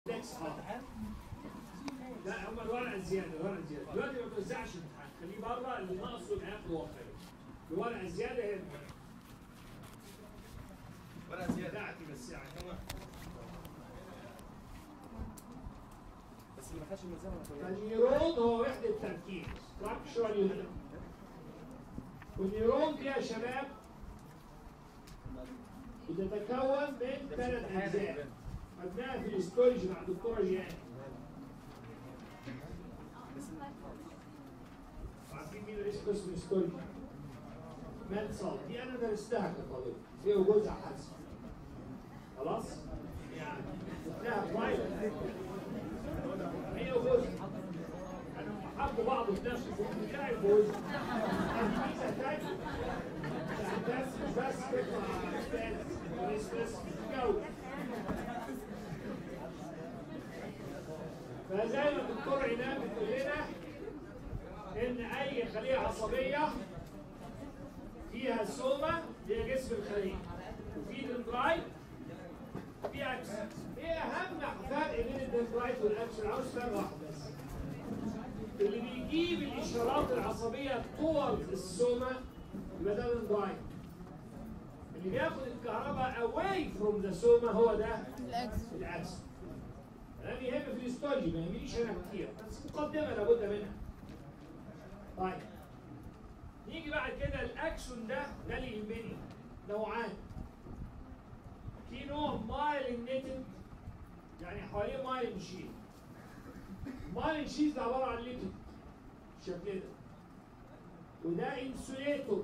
نكس حاضر لا هم الورقه زياده الورقه زياده دلوقتي ما توزعش امتحان خليه بره اللي ناقصه اللي هياخده واقعي الورقه زياده هي ورقه زياده بتاعتي بس يعني بس اللي ما خدش الملزمه ما تقولش. فالنيرون هو وحده تركيز structural unit والنيرون دي يا شباب بتتكون من ثلاث اجزاء خدناها في الاستورج مع الدكتوره جيان عارفين مين رئيس قسم الاستورج؟ مان صال دي انا درستها كطالب هي وجوزها حسن خلاص؟ يعني لا برايفت هي وجوزها كانوا حبوا بعض في نفس الفيلم بتاعي وجوزها كان ميزه تانية يعني بس بس تطلع استاذ رئيس قسم تتجوز فزي ما الدكتور عناد بتقول لنا ان اي خليه عصبيه فيها سوما هي جسم الخليه وفي دندرايت في اكس ايه اهم فرق بين الدندرايت والاكس عاوز فرق واحد بس اللي بيجيب الاشارات العصبيه towards السوما يبقى ده دندرايت اللي بياخد الكهرباء away from the سوما هو ده الاكس العكس انا يهم في الاستولجي ما يهمنيش انا كتير بس مقدمه لابد منها طيب نيجي بعد كده الاكشن ده ده اللي يهمني نوعان في نوع مايلينيتد يعني حواليه مايلين شيت مايلين شيت ده عباره عن ليتد بالشكل ده وده انسوليتور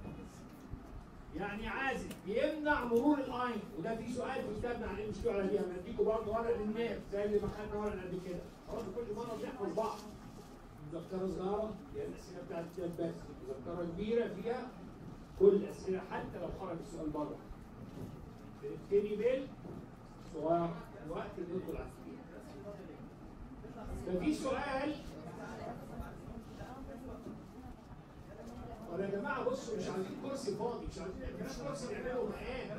يعني عازل بيمنع مرور الاين وده في سؤال في كتابنا عن مش على دي هنديكوا برضه ورق للناس زي اللي ما خدنا ورق قبل كده خلاص كل مره بنحفظ بعض مذكره صغيره هي الاسئله بتاعت الكتاب بس مذكره كبيره فيها كل الاسئله حتى لو خرج السؤال بره بنبتدي بال صغير الوقت اللي ندخل على السريع ففي سؤال طب يا جماعه بصوا مش عايزين كرسي فاضي مش عايزين مفيش كرسي نعمله مقام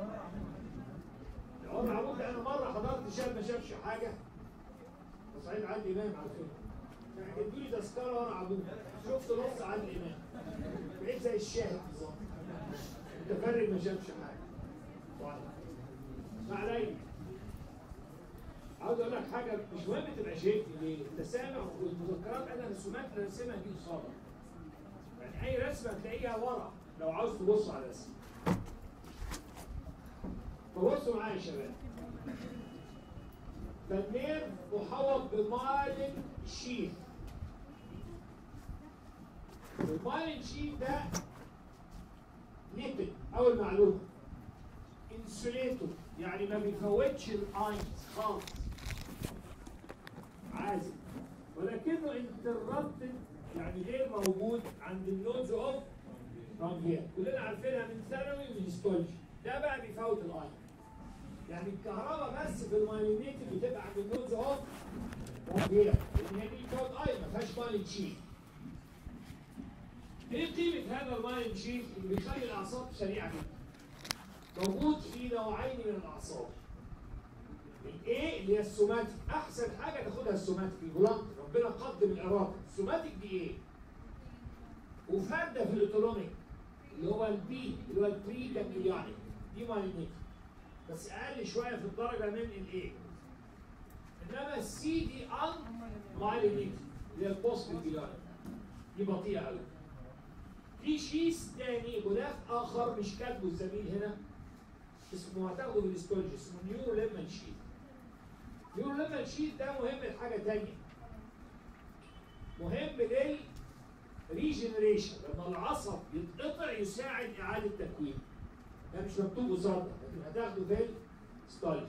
العمر عمود انا مره حضرت شاب ما شافش حاجه وسعيد عادل امام على فكره يعني ادوا لي تذكره وانا عمود شفت نص عادل امام بقيت زي الشاهد بالظبط متفرج ما شافش حاجه طيب ما عليا عاوز اقول لك حاجه مش مهم تبقى شايفني ليه؟ انت سامع والمذكرات انا رسومات اللي راسمها دي قصادك يعني اي رسمه هتلاقيها ورا لو عاوز تبص على الرسمه فبصوا معايا يا شباب فالنيرف محوط بمايلين شيت المايلين شيت ده ليبيد اول معلومه انسوليتور يعني ما بيفوتش الاينز خالص عازل ولكنه انتربتد يعني غير موجود عند النودز اوف رانجيا كلنا عارفينها من ثانوي ومن هيستولوجي ده بقى بيفوت الاين يعني الكهرباء بس في المايلينيتد بتبقى عند النودز اوف رانجيا لان هي دي بتفوت اين ما فيهاش مايلين شيت ايه قيمه هذا المايلين شيت اللي بيخلي الاعصاب سريعه جدا موجود في نوعين من الاعصاب الايه اللي هي السوماتيك احسن حاجه تاخدها السوماتيك الجولانت ربنا قدم الاراده السوماتيك دي ايه وفرده في الاوتونوميك اللي هو البي اللي هو البري جانجليوني دي مالينيك بس اقل شويه في الدرجه من الايه انما السي دي ان مالينيك اللي هي البوست جانجليوني دي بطيئه قوي في شيس تاني غلاف اخر مش كاتبه الزميل هنا اسمه هتاخده في الاستولوجي اسمه نيورو ليمن شيت نيورو ليمن شيت ده مهم لحاجه تانية مهم لل ريجنريشن لما العصب يتقطع يساعد اعاده تكوين ده مش مكتوب قصادك لكن هتاخده في الاستولوجي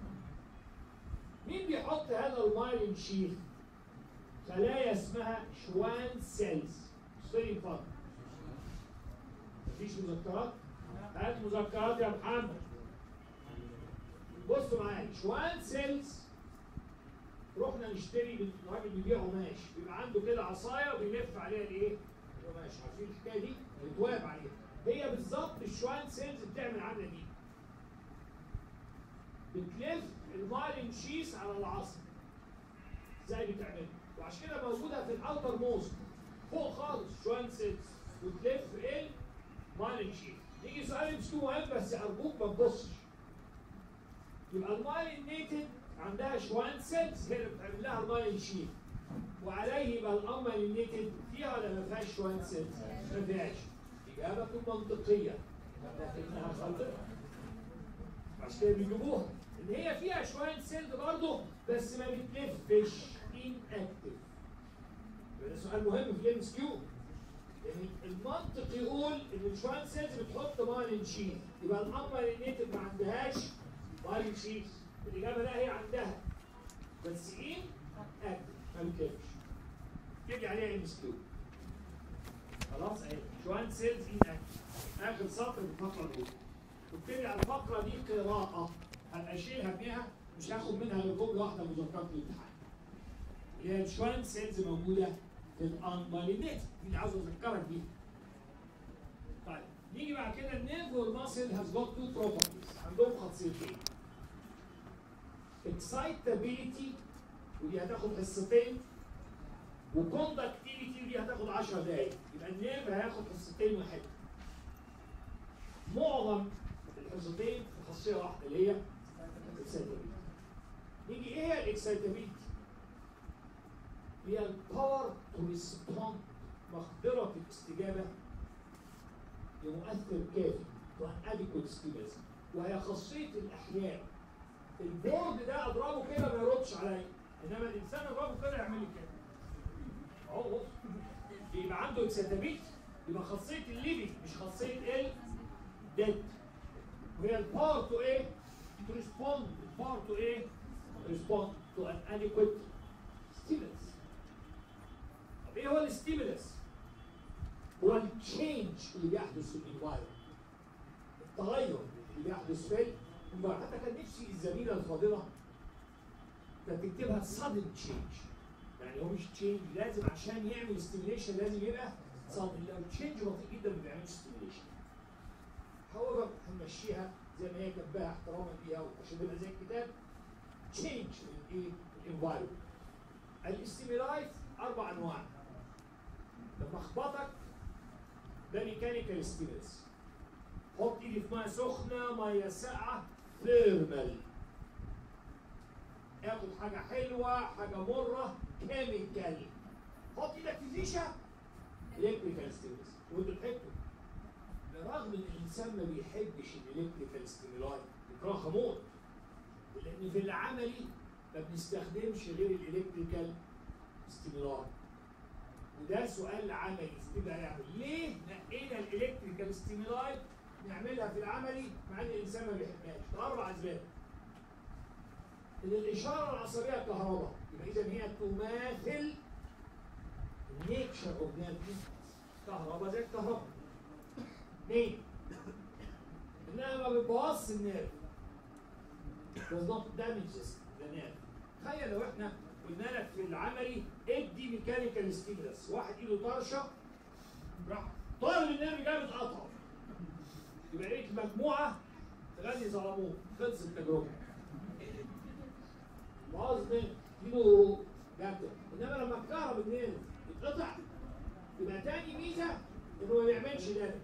مين بيحط هذا المايلين شيت خلايا اسمها شوان سيلز اشتري فضل مفيش مذكرات هات مذكرات يا محمد بصوا معايا شوان سيلز رحنا نشتري من راجل بيبيع قماش بيبقى عنده كده عصايه وبيلف عليها الايه؟ القماش عارفين الحكايه دي؟ بيتواب عليها هي بالظبط الشوان سيلز بتعمل العمله دي بتلف المايلين شيس على العصب ازاي بتعمل وعشان كده موجوده في الاوتر موست فوق خالص شوان سيلز وتلف ايه مايلين شيس يجي سؤال مش مهم بس ارجوك ما تبصش يبقى المايلين نيتد عندها شوان سيلز هي اللي بتعمل لها المايلين شيت وعليه يبقى الامالينيتد فيها ولا ما فيهاش شوان سيلز؟ ما فيهاش اجابه منطقيه لكنها خاطئه عشان كده بيجيبوها ان هي فيها شويه سيلز برضه بس ما بتلفش ان اكتف ده سؤال مهم في الام اس كيو يعني المنطق يقول ان الشوان سيلز بتحط مايلين شيت يبقى الامالينيتد ما عندهاش مايلين شيت الاجابه لا هي عندها بس ان اكتف ما بتلفش تيجي عليها ام اس كيو خلاص اهي شوان سيلز ان اكتف اخر سطر في الفقره الاولى وابتدي على الفقره دي قراءه هبقى اشيلها فيها مش هاخد منها غير جمله واحده مذكره الامتحان اللي هي الشوان سيلز موجوده في الانبالينيت دي اللي عاوز اذكرك بيها طيب نيجي بعد كده النيرف ماسل هاز جوت تو بروبرتيز عندهم خاصيتين اكسايتابيليتي ودي هتاخد حصتين وكوندكتيفيتي ودي هتاخد 10 دقايق يبقى النيرف هياخد حصتين وحته معظم الحصتين في خاصيه واحده اللي هي الاكسايتابيلتي نيجي ايه هي الاكسايتابيلتي؟ هي الباور تو ريسبوند مقدره الاستجابه لمؤثر كافي واديكوت ستيمولس وهي خاصيه الاحياء البورد ده اضربه كده ما يردش عليا انما الانسان اضربه كده يعمل لي كده اهو بص يبقى عنده اكسايتابيلتي يبقى خاصيه الليفنج مش خاصيه ال ديد وهي الباور تو ايه؟ تو ريسبوند الباور تو ايه؟ ريسبوند تو ان adequate stimulus طب ايه هو الستيمولس؟ هو التشينج اللي بيحدث في الانفايرمنت التغير اللي بيحدث في الانفايرمنت حتى كان نفسي الزميله الفاضله كانت تكتبها sudden change يعني هو مش تشينج لازم عشان يعمل ستيميليشن لازم يبقى sudden لو تشينج بطيء جدا ما بيعملش ستيميليشن however هنمشيها زي ما هي كاتباها احتراما ليها عشان تبقى زي الكتاب change in ايه الانفايرمنت الاستيمولايت اربع انواع لما اخبطك ده ميكانيكال ستيمولس حط ايدي في ميه سخنه ميه ساقعه ثيرمال اخد حاجه حلوه حاجه مره كيميكال حط ايدك في فيشه الكتريكال ستيمولس وانتوا تحبوا برغم ان الانسان ما بيحبش الالكتريكال ستيمولاي بيكرهها موت لان في العملي ما بنستخدمش غير الالكتريكال ستيمولاي وده سؤال عملي استبقى يعني ليه نقينا الالكتريكال ستيمولاي نعملها في العملي مع ان الانسان ما بيحبهاش لاربع اسباب ان الاشاره العصبيه كهرباء يبقى اذا هي تماثل النيتشر اوف كهرباء زي الكهرباء اثنين انها ما بتبوظش النيرف does not damages the nerve تخيل لو احنا قلنا لك في العملي ادي ميكانيكال ستيمولس واحد ايده طرشه راح طار النيرف جامد قطعه يبقى ايه مجموعه تغني ظلموه خلص التجربه قصدي ايده جامده انما لما الكهرب النيرف يتقطع يبقى تاني ميزه انه ما بيعملش دامج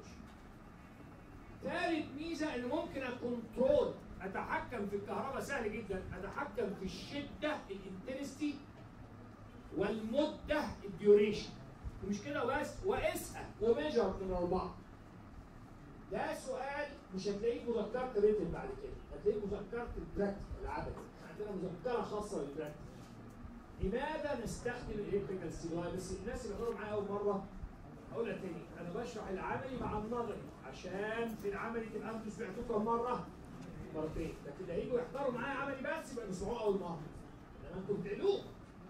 ثالث ميزه ان ممكن اكونترول اتحكم في الكهرباء سهل جدا اتحكم في الشده الانتنستي والمده الديوريشن ومش كده بس واقيسها وميجر من اربعه ده سؤال مش هتلاقيه في مذكره ريتن بعد كده هتلاقيه في مذكره البراكتيكال العملي عندنا مذكره خاصه بالبراكتيكال لماذا نستخدم الالكتريكال ستيمولاي بس الناس اللي حضروا معايا اول مره اقولها تاني انا بشرح العملي مع النظري عشان في العملي تبقى انتوا سمعتوه كم مره؟ مرتين لكن اللي هيجوا يحضروا معايا عملي بس يبقى بيسمعوه اول مره انما انتوا بتعيدوه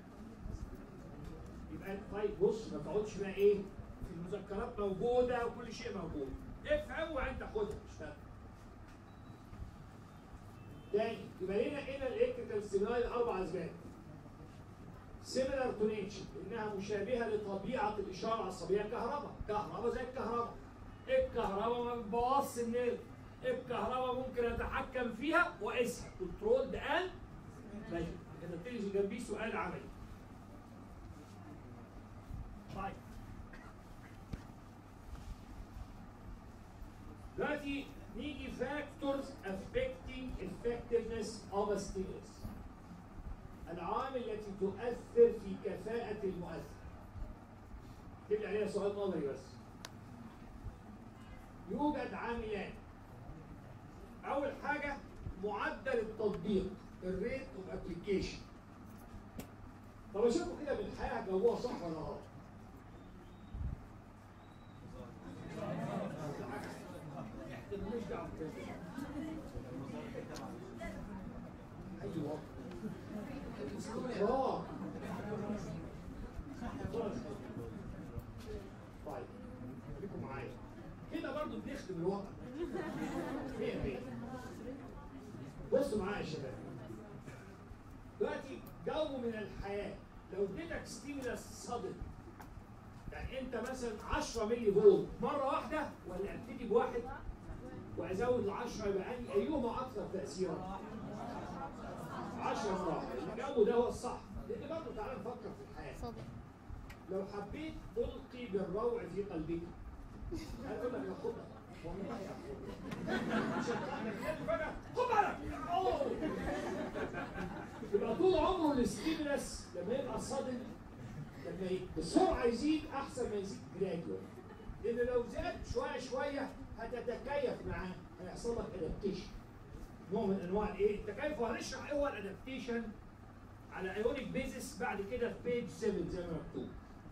يبقى طيب بص ما تقعدش بقى ايه في المذكرات موجوده وكل شيء موجود افهم وانت خدها مش فاهم تاني يبقى هنا هنا الالكتريكال ستيمولاي اربع اسباب سيميلار تو نيتشر انها مشابهه لطبيعه الاشاره العصبيه كهرباء كهرباء زي الكهرباء الكهرباء ما بتبوظش النيرف الكهرباء ممكن اتحكم فيها واقيسها كنترول اند ماشي كتبت لي جنبيه سؤال عملي طيب دلوقتي نيجي factors affecting effectiveness of a stimulus العوامل التي تؤثر في كفاءة المؤثر تبقى عليها سؤال نظري بس يوجد عاملان أول حاجة معدل التطبيق الريت اوف ابلكيشن طب اشوفوا كده بالحياة هتجاوبوها صح ولا غلط؟ ماليش دعوة بكده. ايوه استقرار طيب خليكم معايا كده برضو بنخدم الوطن مية مية بصوا معايا يا شباب دلوقتي جو من الحياة لو اديتك ستيمولاس صدر يعني انت مثلا 10 مللي فولت مرة واحدة ولا ابتدي بواحد وازود ال 10 يبقى أنهي- ايهما اكثر تأثيرا؟ 10 مرة واحدة الجو ده هو الصح لان برضه تعالى نفكر في الحياة صدق لو حبيت ألقي بالروع في قلبك هقول لك خدها والله هاخدها مش هتعمل كده فجأة خد بالك أوه. يبقى طول عمره الاستيمولاس لما يبقى صادم لما ي- بسرعة يزيد أحسن ما يزيد جراديوال لأن لو زاد شوية شوية هتتكيف معاه هيحصل لك ادابتيشن نوع من أنواع الإيه؟ التكيف وهنشرح إيه هو الادابتيشن على ايونيك بيزس بعد كده في بيج 7 زي ما مكتوب.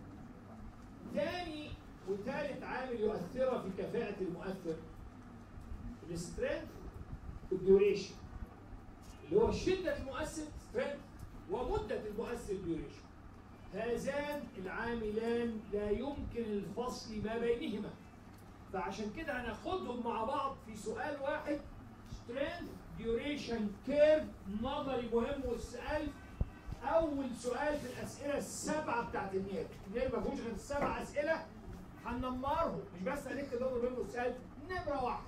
تاني وتالت عامل يؤثر في كفاءة المؤثر السترينث والديوريشن اللي هو شدة المؤثر سترينث ومدة المؤثر ديوريشن هذان العاملان لا يمكن الفصل ما بينهما فعشان كده هناخدهم مع بعض في سؤال واحد strength duration curve نظري مهم والسؤال اول سؤال في الاسئله السبعه بتاعت النير النير ما فيهوش غير السبع اسئله هنمرهم مش بس هنكتب نمر منه السؤال نمره واحد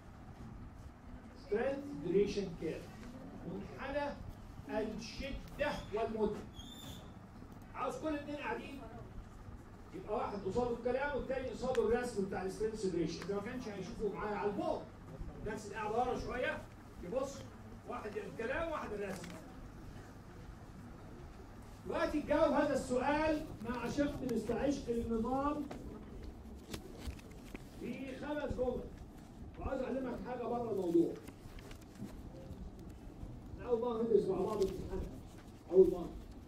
strength duration curve منحنى الشده والمده عاوز كل اتنين قاعدين يبقى واحد قصاده الكلام والتاني قصاده الرسم بتاع السترينث ديوريشن اذا ما كانش هيشوفوا معايا على البورد الناس اللي قاعده ورا شويه يبص واحد الكلام واحد الرسم دلوقتي تجاوب هذا السؤال مع شق نستعشق النظام في خمس جمل وعايز اعلمك حاجه بره الموضوع إحنا اول مره ندرس مع بعض امتحان اول مره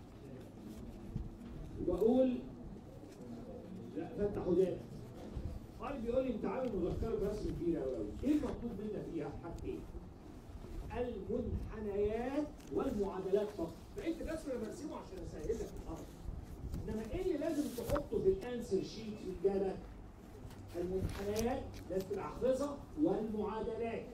وبقول لا فتح ودانك قال بيقول لي انت عامل مذكره برسم كبيره قوي قوي ايه المطلوب منا فيها حاجتين المنحنيات والمعادلات فقط بقيت الرسم انا برسمه عشان اسهل لك الامر انما ايه اللي لازم تحطه في الانسر شيت في الجدول المنحنيات لازم الاحفظه والمعادلات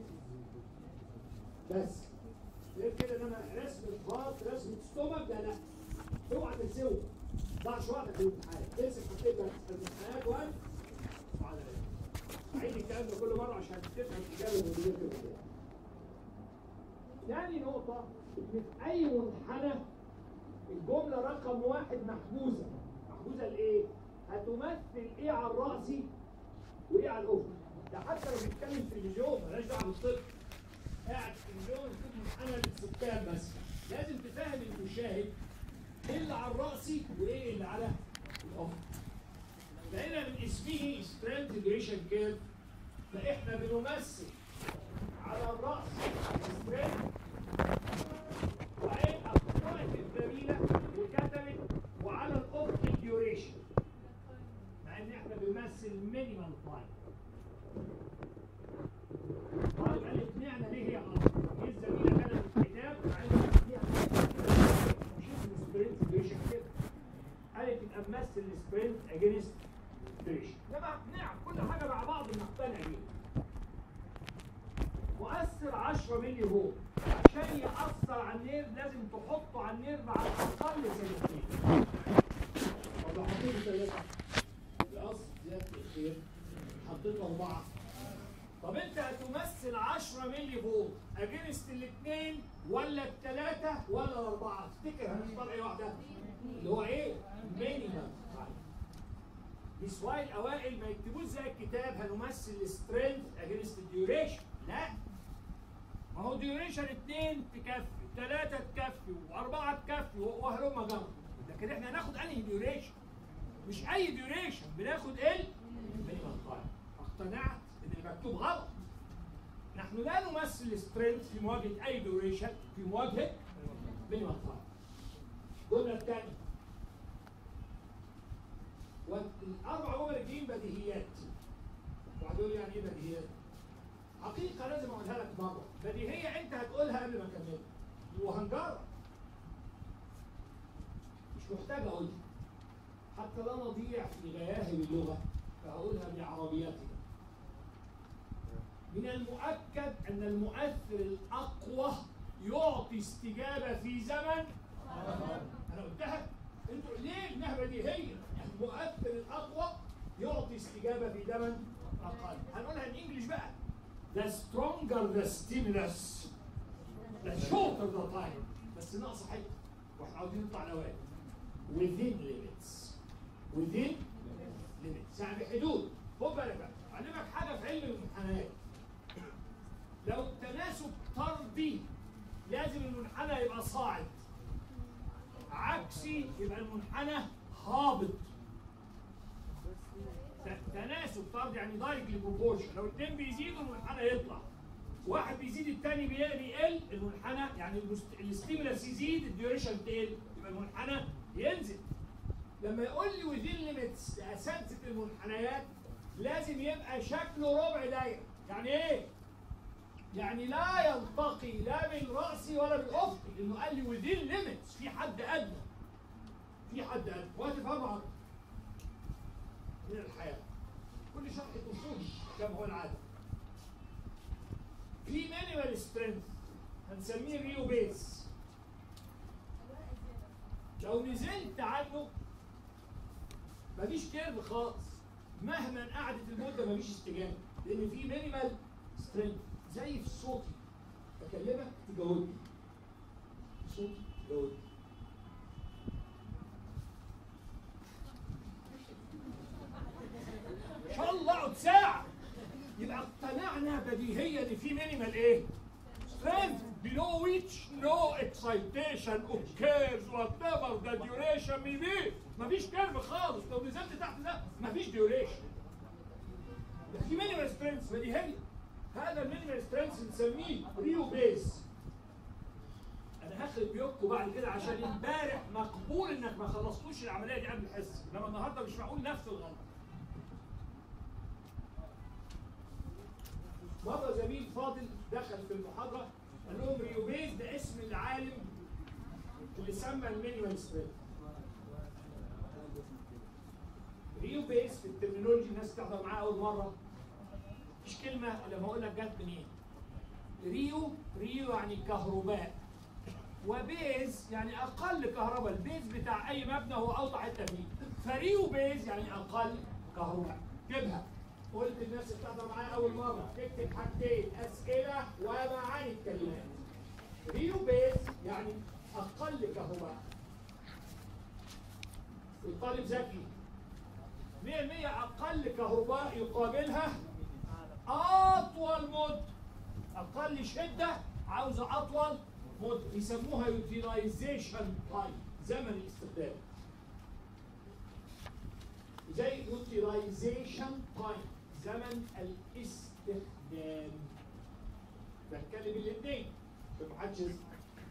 بس غير كده انما رسم الخط رسم ستومك ده لا اوعى تنسوه ضاعش وقتك في الامتحان تمسك حطيت المنحنيات والمعادلات عيد الكلام ده كل مره عشان تفهم الاجابه اللي بيجي ثاني نقطة إن في أي منحنى الجملة رقم واحد محجوزة، محجوزة لإيه؟ هتمثل إيه على الرأسي وإيه على الأفق. ده حتى لو بيتكلم في التلفزيون مالهاش دعوة بالطب. قاعد في التلفزيون يشوف منحنى للسكان بس. لازم تفهم المشاهد إيه اللي على الرأسي وإيه اللي على الأفق. فهنا من اسمه سترينث ديوريشن كيرف فإحنا بنمثل على الرأس السترينث وعين أخطأت الزميلة وكتبت وعلى الأفق الديوريشن مع إن إحنا بنمثل مينيمال تايم طالب قال لي اقنعنا ليه هي غلط هي الزميلة كانت في الكتاب وعايزة تقنعنا شوف السبرنت ديوريشن كده قالت يبقى نمثل السبرنت اجينست ديوريشن انما اقنعك كل حاجة مع بعض نقتنع بيها مؤثر 10 مللي فولت عشان يأثر على النير لازم تحطه على النير على الأقل سنتين طب لو حطيت ثلاثة الأصل زيادة الخير حطيت أربعة طب أنت هتمثل 10 مللي فولت أجينست الاثنين ولا الثلاثة ولا الأربعة؟ هنختار ايه واحده اللي هو ايه مينيمم تايم This why الاوائل ما يكتبوش زي الكتاب هنمثل السترينث اجينست الديوريشن لا ما هو ديوريشن اثنين تكفي ثلاثة تكفي وأربعة تكفي وهلم جرى لكن احنا هناخد أنهي ديوريشن مش أي ديوريشن بناخد ال مينيمم تايم اقتنعت إن المكتوب غلط نحن لا نمثل سترينث في مواجهة أي ديوريشن في مواجهة مينيمم تايم الجملة الثانية والأربع جمل الجايين بديهيات واحد يقول لي يعني إيه بديهيات؟ حقيقة لازم أقولها لك مرة بديهية أنت هتقولها قبل ما أكملها وهنجرب مش محتاج أقولها حتى لا نضيع في غياهب اللغة فأقولها بعربيتنا من المؤكد أن المؤثر الأقوى يعطي استجابة في زمن أنا قلتها أنتوا ليه إنها بديهية المؤثر الأقوى يعطي استجابة في زمن أقل هنقولها بالإنجلش بقى The stronger the stimulus the shorter the time بس ناقصة حتة واحنا عاوزين نطلع الأوائل within limits within limits يعني بحدود خد بالك بقى أعلمك حاجة في علم الامتحانات لو التناسب طردي لازم المنحنى يبقى صاعد عكسي يبقى المنحنى هابط ت- تناسب طرد يعني دايركتلي بروبورشن لو الاثنين بيزيدوا المنحنى يطلع واحد بيزيد الثاني بيقل المنحنى يعني المست- الاستيمولاس يزيد الديوريشن تقل يبقى المنحنى ينزل لما يقول لي وذين ليميتس لاساتذه المنحنيات لازم يبقى شكله ربع دايره يعني ايه؟ يعني لا يلتقي لا بالرأس ولا بالأفق لأنه قال لي within limits في حد أدنى في حد أدنى وهتفهموا أكتر من الحياة كل شرح تفوش كما هو العادة في مينيمال سترينث هنسميه ريو بيس لو نزلت عنه مفيش كيرف خالص مهما قعدت المده مفيش استجابه لان في مينيمال سترينث زي في صوتي بكلمك تجاوبني صوتي تجاوبني ان شاء الله اقعد ساعه يبقى اقتنعنا بديهيا ان في مينيمال ايه؟ strength below which no excitation occurs whatever the duration may be مفيش كيرف خالص لو نزلت تحت ده مفيش duration ده في مينيمال سترينث بديهيا هذا المينيمال سترينث نسميه ريو بيس انا هخرب بيوتكم بعد كده عشان امبارح مقبول انك ما خلصتوش العمليه دي قبل الحصه انما النهارده مش معقول نفس الغلط مرة زميل فاضل دخل في المحاضرة قال لهم ريوبيز ده اسم العالم اللي سمى المينيمال سترينث ريوبيز في الترمينولوجي الناس تحضر معاها أول مرة مش كلمة لما أقول لك جت منين ريو ريو يعني كهرباء وبيز يعني أقل كهرباء البيز بتاع أي مبنى هو أوضح حتة فيه فريو بيز يعني أقل كهرباء جيبها قلت الناس اللي بتحضر معايا اول مره تكتب حاجتين اسئله ومعاني الكلمات ريو بيز يعني اقل كهرباء الطالب ذكي 100% اقل كهرباء يقابلها اطول مده اقل شده عاوزه اطول مده يسموها يوتيلايزيشن تايم زمن الاستخدام زي يوتيلايزيشن تايم زمن الاستخدام بتكلم الاثنين عشان محدش يزعل.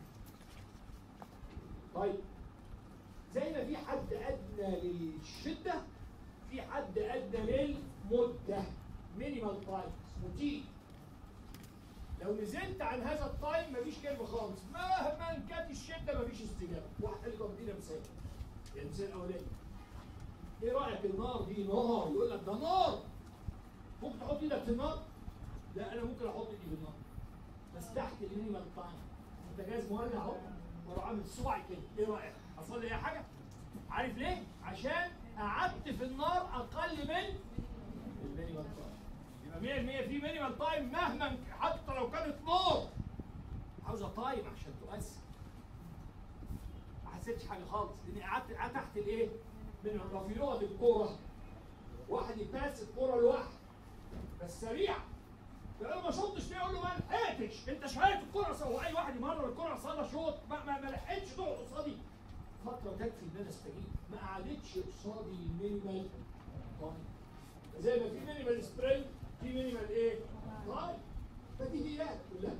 طيب زي ما في حد ادنى للشده في حد ادنى للمده مينيمال تايم اسمه تي لو نزلت عن هذا التايم مفيش كلمه خالص مهما كانت الشده مفيش استجابه واحد قال لي طب ادينا مثال المثال الاولاني ايه رايك النار دي نار يقول لك ده نار ممكن تحط ايدك في النار لا انا ممكن احط ايدي في النار بس تحت المينيمال تايم انت جاهز مولع اهو واروح عامل صباعي كده ايه رايك حصل لي اي حاجه عارف ليه عشان قعدت في النار اقل من المينيمال تايم يبقى 100% في مينيمال تايم مهما حتى لو كانت نار عاوزه تايم عشان تؤثر حسيتش حاجه خالص لاني قعدت قعدت تحت الايه؟ من لو في لغه الكوره واحد يباس الكوره لوحده بس سريع فلو ما شطش فيها اقول له ما لحقتش انت شايف الكوره سوا اي واحد يمرر الكوره قصادها شوط ما, ما, ما لحقتش تقعد قصادي فتره تكفي ان انا استجيب ما قعدتش قصادي المينيمال تايم زي ما في مينيمال سبرنت في مينيمال ايه؟ تايم بديهيات كلها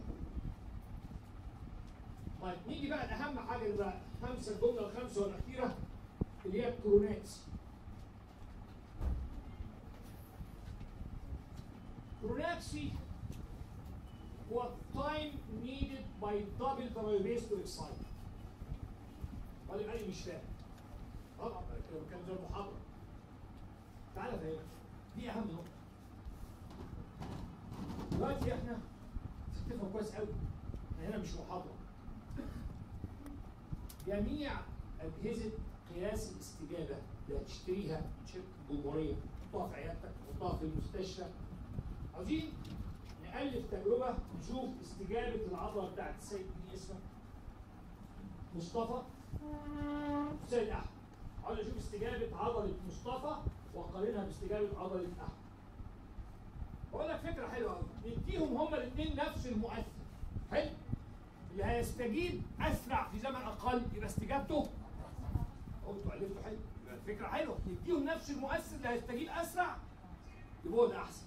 طيب نيجي بقى لاهم حاجه اللي بقى خمسه الجمله الخامسه والاخيره اللي هي الكروناتس كروناتسي هو time needed by double the base to excite قال لي أنا مش فاهم طبعا كان زي المحاضرة تعالى فاهم دي أهم نقطة دلوقتي احنا تفهم كويس قوي احنا هنا مش محاضرة جميع أجهزة قياس الاستجابة اللي هتشتريها شركة جمهورية تحطها في عيادتك تحطها في المستشفى عاوزين نألف تجربة نشوف استجابة العضلة بتاعت السيد دي اسمه مصطفى سيد أحمد عاوز أشوف استجابة عضلة مصطفى وأقارنها باستجابة عضلة أحمد أقول لك فكرة حلوة أوي نديهم هما الاثنين نفس المؤثر حلو اللي هيستجيب أسرع في زمن أقل يبقى استجابته قلتوا ألفتوا حلو يبقى الفكرة حلوة نديهم نفس المؤثر اللي هيستجيب أسرع يبقى هو ده أحسن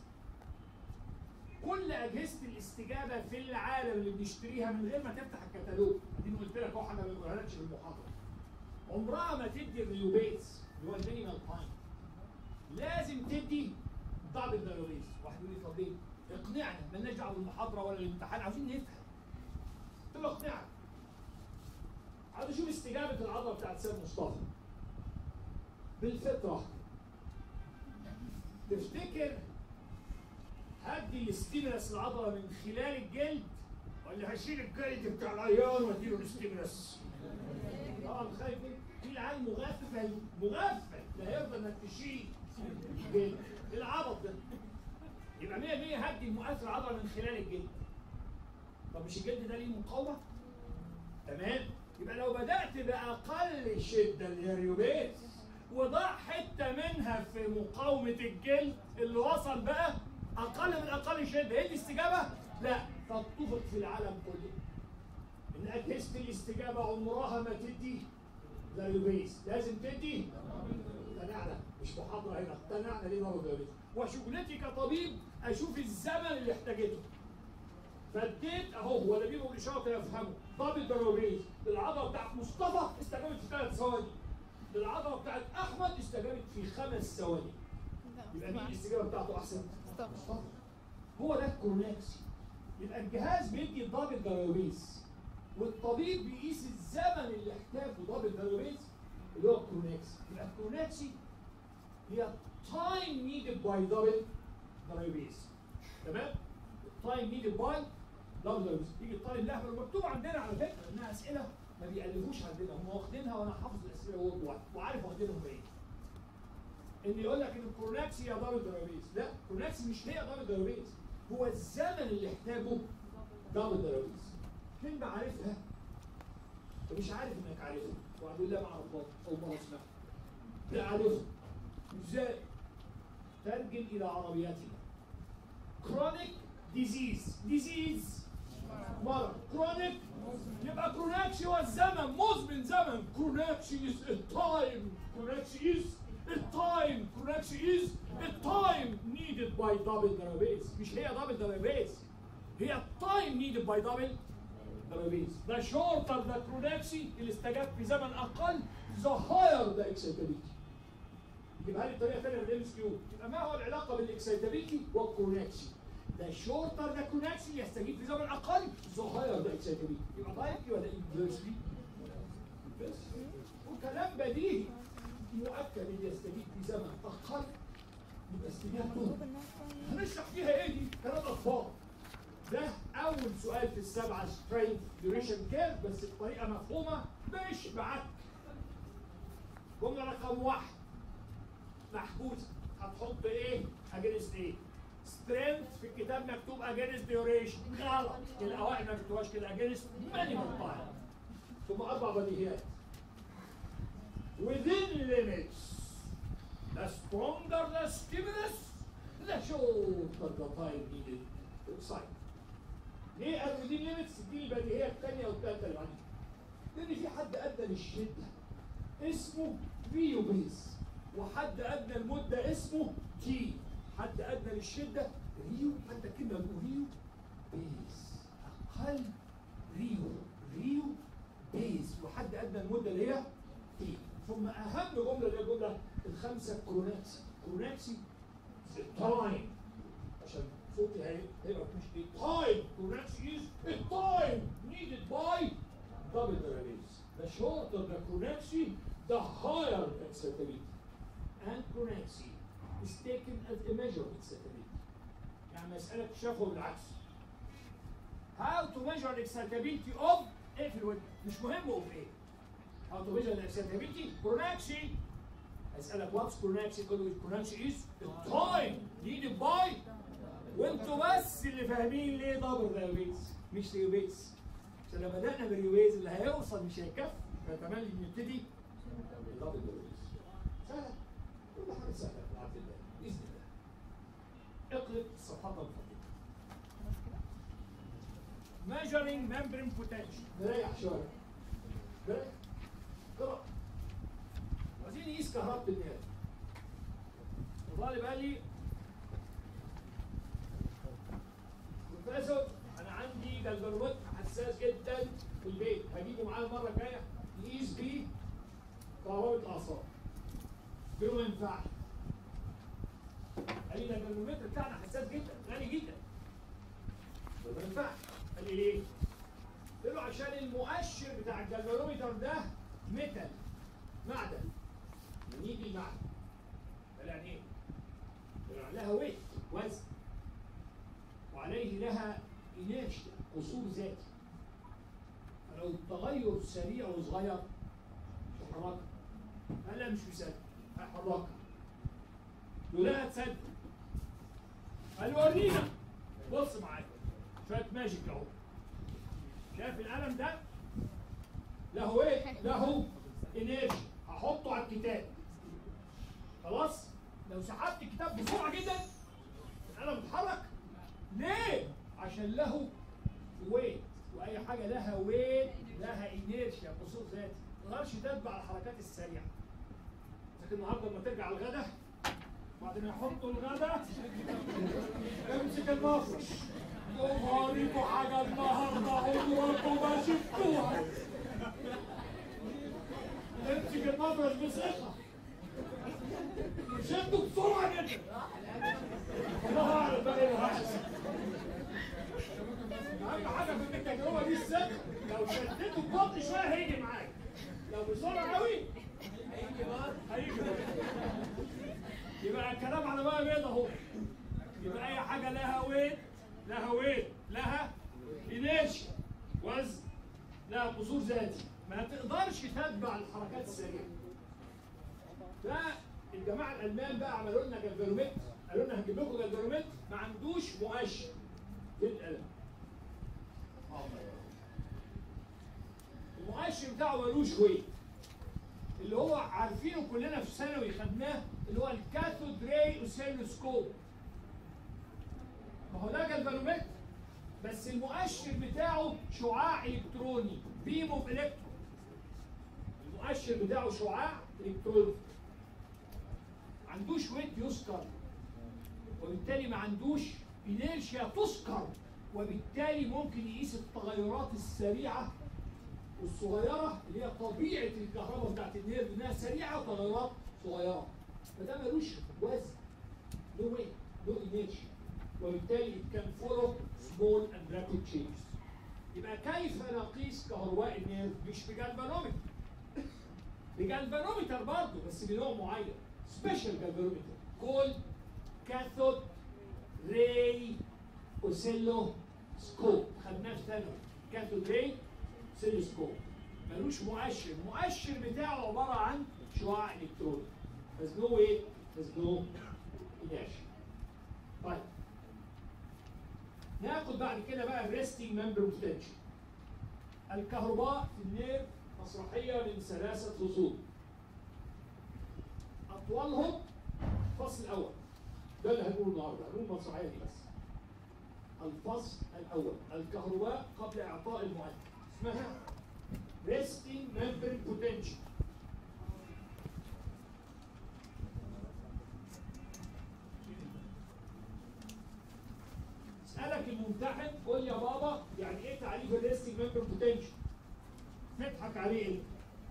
كل اجهزه الاستجابه في العالم اللي بنشتريها من غير ما تفتح الكتالوج اديني قلت لك اهو احنا ما بنقولهالكش في المحاضره عمرها ما تدي الريوبيتس اللي هو المينيمال تايم لازم تدي دبل دايوريز واحد يقول لي طب ليه؟ اقنعنا مالناش دعوه بالمحاضره ولا الامتحان عاوزين نفهم قلت له اقنعنا عاوز اشوف استجابه العضله بتاعت سيد مصطفى بالفطره تفتكر هدي الاستيمولس العضله من خلال الجلد ولا هشيل الجلد بتاع العيان واديله الاستيمولس؟ طبعا خايف في العيال مغفل مغفل لا هيرضى انك تشيل الجلد العبط ده يبقى 100 100 هدي المؤثر العضله من خلال الجلد طب مش الجلد ده ليه مقاومه؟ تمام يبقى لو بدات باقل شده اللي هي الريوبيس وضع حته منها في مقاومه الجلد اللي وصل بقى اقل من اقل شده ايه الاستجابه؟ لا تتفق في العالم كله ان اجهزه الاستجابه عمرها ما تدي دايوبيس لازم تدي اقتنعنا مش محاضره هنا اقتنعنا ليه مرض دايوبيس وشغلتي كطبيب اشوف الزمن اللي احتاجته فاديت اهو ولا بيجوا الاشاره يفهموا دبل دايوبيس العضله بتاعت مصطفى استجابت في ثلاث ثواني العضله بتاعت احمد استجابت في خمس ثواني يبقى مين الاستجابه بتاعته احسن؟ مصطفى هو ده الكورنكسي يبقى الجهاز بيدي دبل دايوبيس والطبيب بيقيس الزمن اللي احتاجه دبل دايوبيس اللي هو الكورنكسي يبقى الكورنكسي هي تايم نيدد باي دبل دايوبيس تمام؟ تايم نيدد باي دبل دايوبيس يجي الطالب الاحمر مكتوب عندنا على فكره انها اسئله ما بيألفوش عندنا هم واخدينها وانا حافظ الاسئله وورد واحد وعارف واخدينهم ايه ان يقول لك ان الكورنكسي هي دبل دايوبيس لا الكورنكسي مش هي دبل دايوبيس هو الزمن اللي احتاجه دبل دايوبيس كلمة عارفها ومش عارف انك عارفها واحد يقول لا ما اعرفهاش او ما اسمعها لا عارفها ازاي ترجم الى عربياتنا كرونيك ديزيز ديزيز مرض كرونيك يبقى كرونكسي هو الزمن مزمن زمن كرونكسي is a time كرونكسي is a time كرونكسي is a time needed by double database مش هي double database هي time needed by double database the shorter the كرونكسي اللي استجاب في زمن اقل the higher the excitability يبقى هذه الطريقه ثانيه من الام اس كيو يبقى ما هو العلاقه بالاكسيتابيلتي والكونكسي ده شورتر ده كونكسي يستجيب في زمن اقل ظاهره ده اكسيتابيلتي يبقى دايركتلي ولا انفيرسلي بس وكلام بديهي مؤكد ان يستجيب في زمن اقل يبقى استجابته هنشرح فيها ايه دي؟ كلام اطفال ده اول سؤال في السبعه سترينث ديوريشن كيرف بس بطريقه مفهومه مش بعك جمله رقم واحد محجوزه هتحط ايه؟ اجينست ايه؟ سترينث في الكتاب مكتوب اجينست ديوريشن غلط الاوائل ما كتبوهاش كده اجينست مينيمم تايم ثم اربع بديهيات limits. The stronger the stimulus, the shorter the time needed to excite. ليه قالوا دي الليمتس دي البديهيه الثانيه والثالثه اللي عندي. لان في حد ادنى للشده اسمه فيو بيز وحد ادنى المده اسمه تي حد ادنى للشده ريو حتى كلمه بنقول ريو بيز اقل ريو ريو بيز وحد ادنى المده اللي هي تي ثم اهم جمله اللي هي الجمله الخمسه كروناكسي كروناكسي التايم عشان صوتي هي- هيبقى مش التايم كروناكسي is the time needed by double the release the shorter the chronaxy the higher excitability and chronaxy is taken as a measure of excitability يعني مسألة شافوا بالعكس how to measure the excitability of ايه في الود مش مهم هو في ايه how to measure the excitability chronaxy هيسألك what's chronaxy تقول له chronaxy is the time needed by وانتوا بس اللي فاهمين ليه دبل ريوبيز مش ريوبيز عشان لو بدأنا بالريوبيز اللي هيوصل مش هيكفي فتملي نبتدي بدبل ريوبيز سهلة كل حاجة سهلة في العبد الله بإذن الله اقلب الصفحات الفضيلة measuring membrane potential نريح شوية نريح قرأ عايزين نقيس كهربة النار الطالب قال لي بروفيسور انا عندي جلبروت حساس جدا في البيت هجيبه معايا المره الجايه نقيس بيه كهرباء الاعصاب قلت له ما ينفعش قال لي ده الجلبرومتر بتاعنا حساس جدا غالي جدا قلت له ما ينفعش قال لي ليه؟ قلت له عشان المؤشر بتاع الجلبرومتر ده ميتال معدن نيجي المعدن قال يعني ايه؟ قال لها ويت وزن وعليه لها إناشيا قصور ذاتي فلو التغير سريع وصغير مش هيحركها قال لا مش مصدق هيحركها يقول لها تصدق قال له ورينا بص معايا شويه ماجيك اهو شايف القلم ده له ايه؟ له انرجي هحطه على الكتاب خلاص؟ لو سحبت الكتاب بسرعه جدا القلم اتحرك ليه؟ عشان له ويت واي حاجه لها ويت لها انيرشيا قصور ذاتي ما تقدرش تتبع الحركات السريعه لكن النهارده لما ترجع الغدا بعد ما يحطوا الغدا امسك المفرش قوم هوريكوا حاجه النهارده عمركم ما شفتوها امسك المفرش بثقه شدوا بسرعه جدا الله اعلم بقى ايه اللي هيحصل اهم حاجه في التجربه دي الثقه لو شدته ببطء شويه هيجي معاك لو بسرعه قوي هيجي بقى هيجي بقى يبقى الكلام على بقى بيض اهو يبقى اي حاجه لها ويت لها ويت لها انيرشيا وزن لها قصور ذاتي ما تقدرش تتبع الحركات السريعه ده الجماعه الالمان بقى عملوا لنا جلفيرومتر قالوا لنا هنجيب لكم جلفيرومتر ما عندوش مؤشر في القلم المؤشر بتاعه ملوش ويت اللي هو عارفينه كلنا في ثانوي خدناه اللي هو الكاثود راي اوسيلوسكوب ما هو ده جلفانومتر بس المؤشر بتاعه شعاع الكتروني بيم اوف الكترون المؤشر بتاعه شعاع الكتروني ما عندوش ويت يذكر وبالتالي ما عندوش انيرشيا تذكر وبالتالي ممكن يقيس التغيرات السريعه والصغيره اللي هي طبيعه الكهرباء بتاعت النيرف انها سريعه وتغيرات صغيره فده ملوش وزن له ويت له انيرشيا وبالتالي it can follow small and rapid changes يبقى كيف نقيس كهرباء النيرف مش بجلفانومتر بجلفانومتر برضه بس بنوع معين سبيشال جلفانومتر كول كاثود راي اوسيلو سكوب خدناه في ثانوي كاثود راي سيلوسكوب ملوش مؤشر المؤشر بتاعه عباره عن شعاع الكتروني بس نو ايه بس نو انيرشيا طيب ناخد بعد كده بقى الريستنج ممبر بوتنشال الكهرباء في النير مسرحيه من ثلاثه فصول اطولهم الفصل الاول ده اللي هنقوله النهارده هنقول المسرحيه دي بس الفصل الاول الكهرباء قبل اعطاء المؤثر اسمها resting membrane potential اسالك الممتحن قول يا بابا يعني ايه تعريف الريستنج ممبر بوتنشال نضحك عليه انت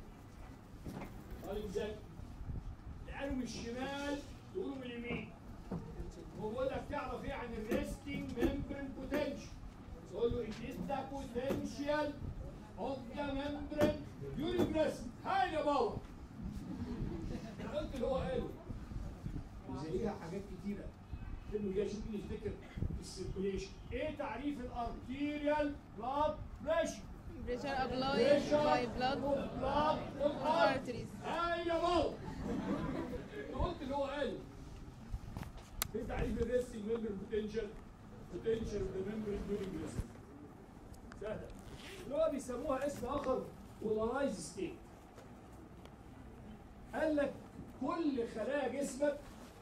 طالب ازاي قالوا من الشمال تقولوا من اليمين هو بيقول لك تعرف ايه عن الريستنج ممبر بوتنشال تقول له it is the potential of the membrane during resting هاي يا بابا انا قلت اللي هو قاله وزيها حاجات كتيره انه جاي شوف نفتكر السيركوليشن ايه تعريف الارتيريال بلاد بريشر Pressure applied by blood بلاد arteries. هاي يا بابا قلت اللي هو قاله ايه تعريف الريستنج ممبر بوتنشال بوتنشال اوف ذا ممبر دورينج ريستنج سهله اللي هو بيسموها اسم اخر بولارايز ستيت قال لك كل خلايا جسمك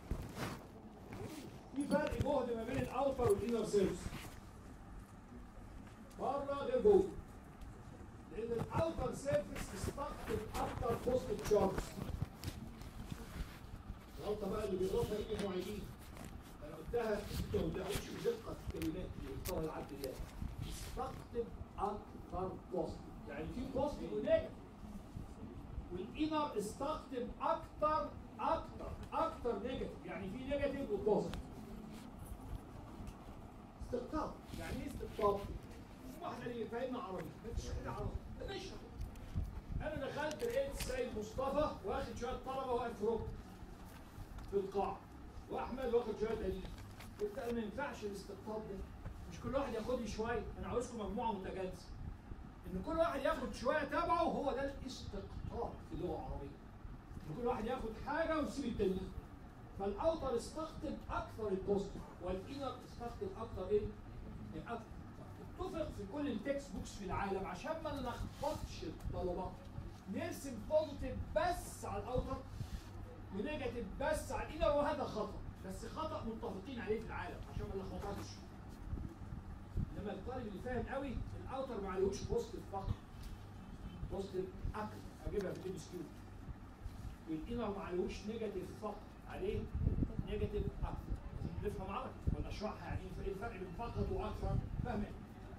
في فرق جهد ما بين الاوتر والانر سيرفس بره غير جوه لان الاوتر سيرفس بيستقطب اكتر بوزيتيف تشارجز الغلطه بقى اللي بيغلطها ايه المعيدين انا قلتها انتوا ما بتعرفوش بدقه الكلمات اللي قلتها لعبد الله يستقطب اكتر بوزيتيف يعني في بوزيتيف ونيجاتيف والانر استقطب اكتر اكتر اكتر نيجاتيف يعني في نيجاتيف وبوزيتيف استقطاب يعني ايه استقطاب؟ واحنا اللي فاهمنا عربي ما تشرح عربي نشرح انا دخلت لقيت السيد مصطفى واخد شويه طلبه واقف في ركن في القاعه واحمد واخد شويه قليل قلت انا ما ينفعش الاستقطاب ده مش كل واحد ياخد لي شويه انا عاوزكم مجموعه متجانسه ان كل واحد ياخد شويه تبعه هو ده الاستقطاب في اللغه العربيه ان كل واحد ياخد حاجه ويسيب التانيين فالاوتر استقطب اكثر البوزيتيف والانر استقطب اكثر ايه؟ اكثر اتفق في كل التكست بوكس في العالم عشان ما نلخبطش الطلبه نرسم بوزيتيف بس على الاوتر ونيجاتيف بس على الانر وهذا خطا بس خطا متفقين عليه في العالم عشان ما نلخبطش انما الطالب اللي فاهم قوي الاوتر ما عليهوش بوزيتيف فقط بوزيتيف اكتر اجيبها في الام اس كيو والانر ما عليهوش نيجاتيف فقط عليه نيجاتيف اكتر لازم نفهم عربي ولا اشرحها يعني ايه الفرق بين فقط واكثر فاهمين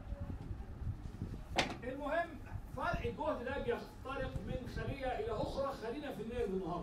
المهم فرق الجهد ده بيخترق من خليه الى اخرى خلينا في النيرف النهارده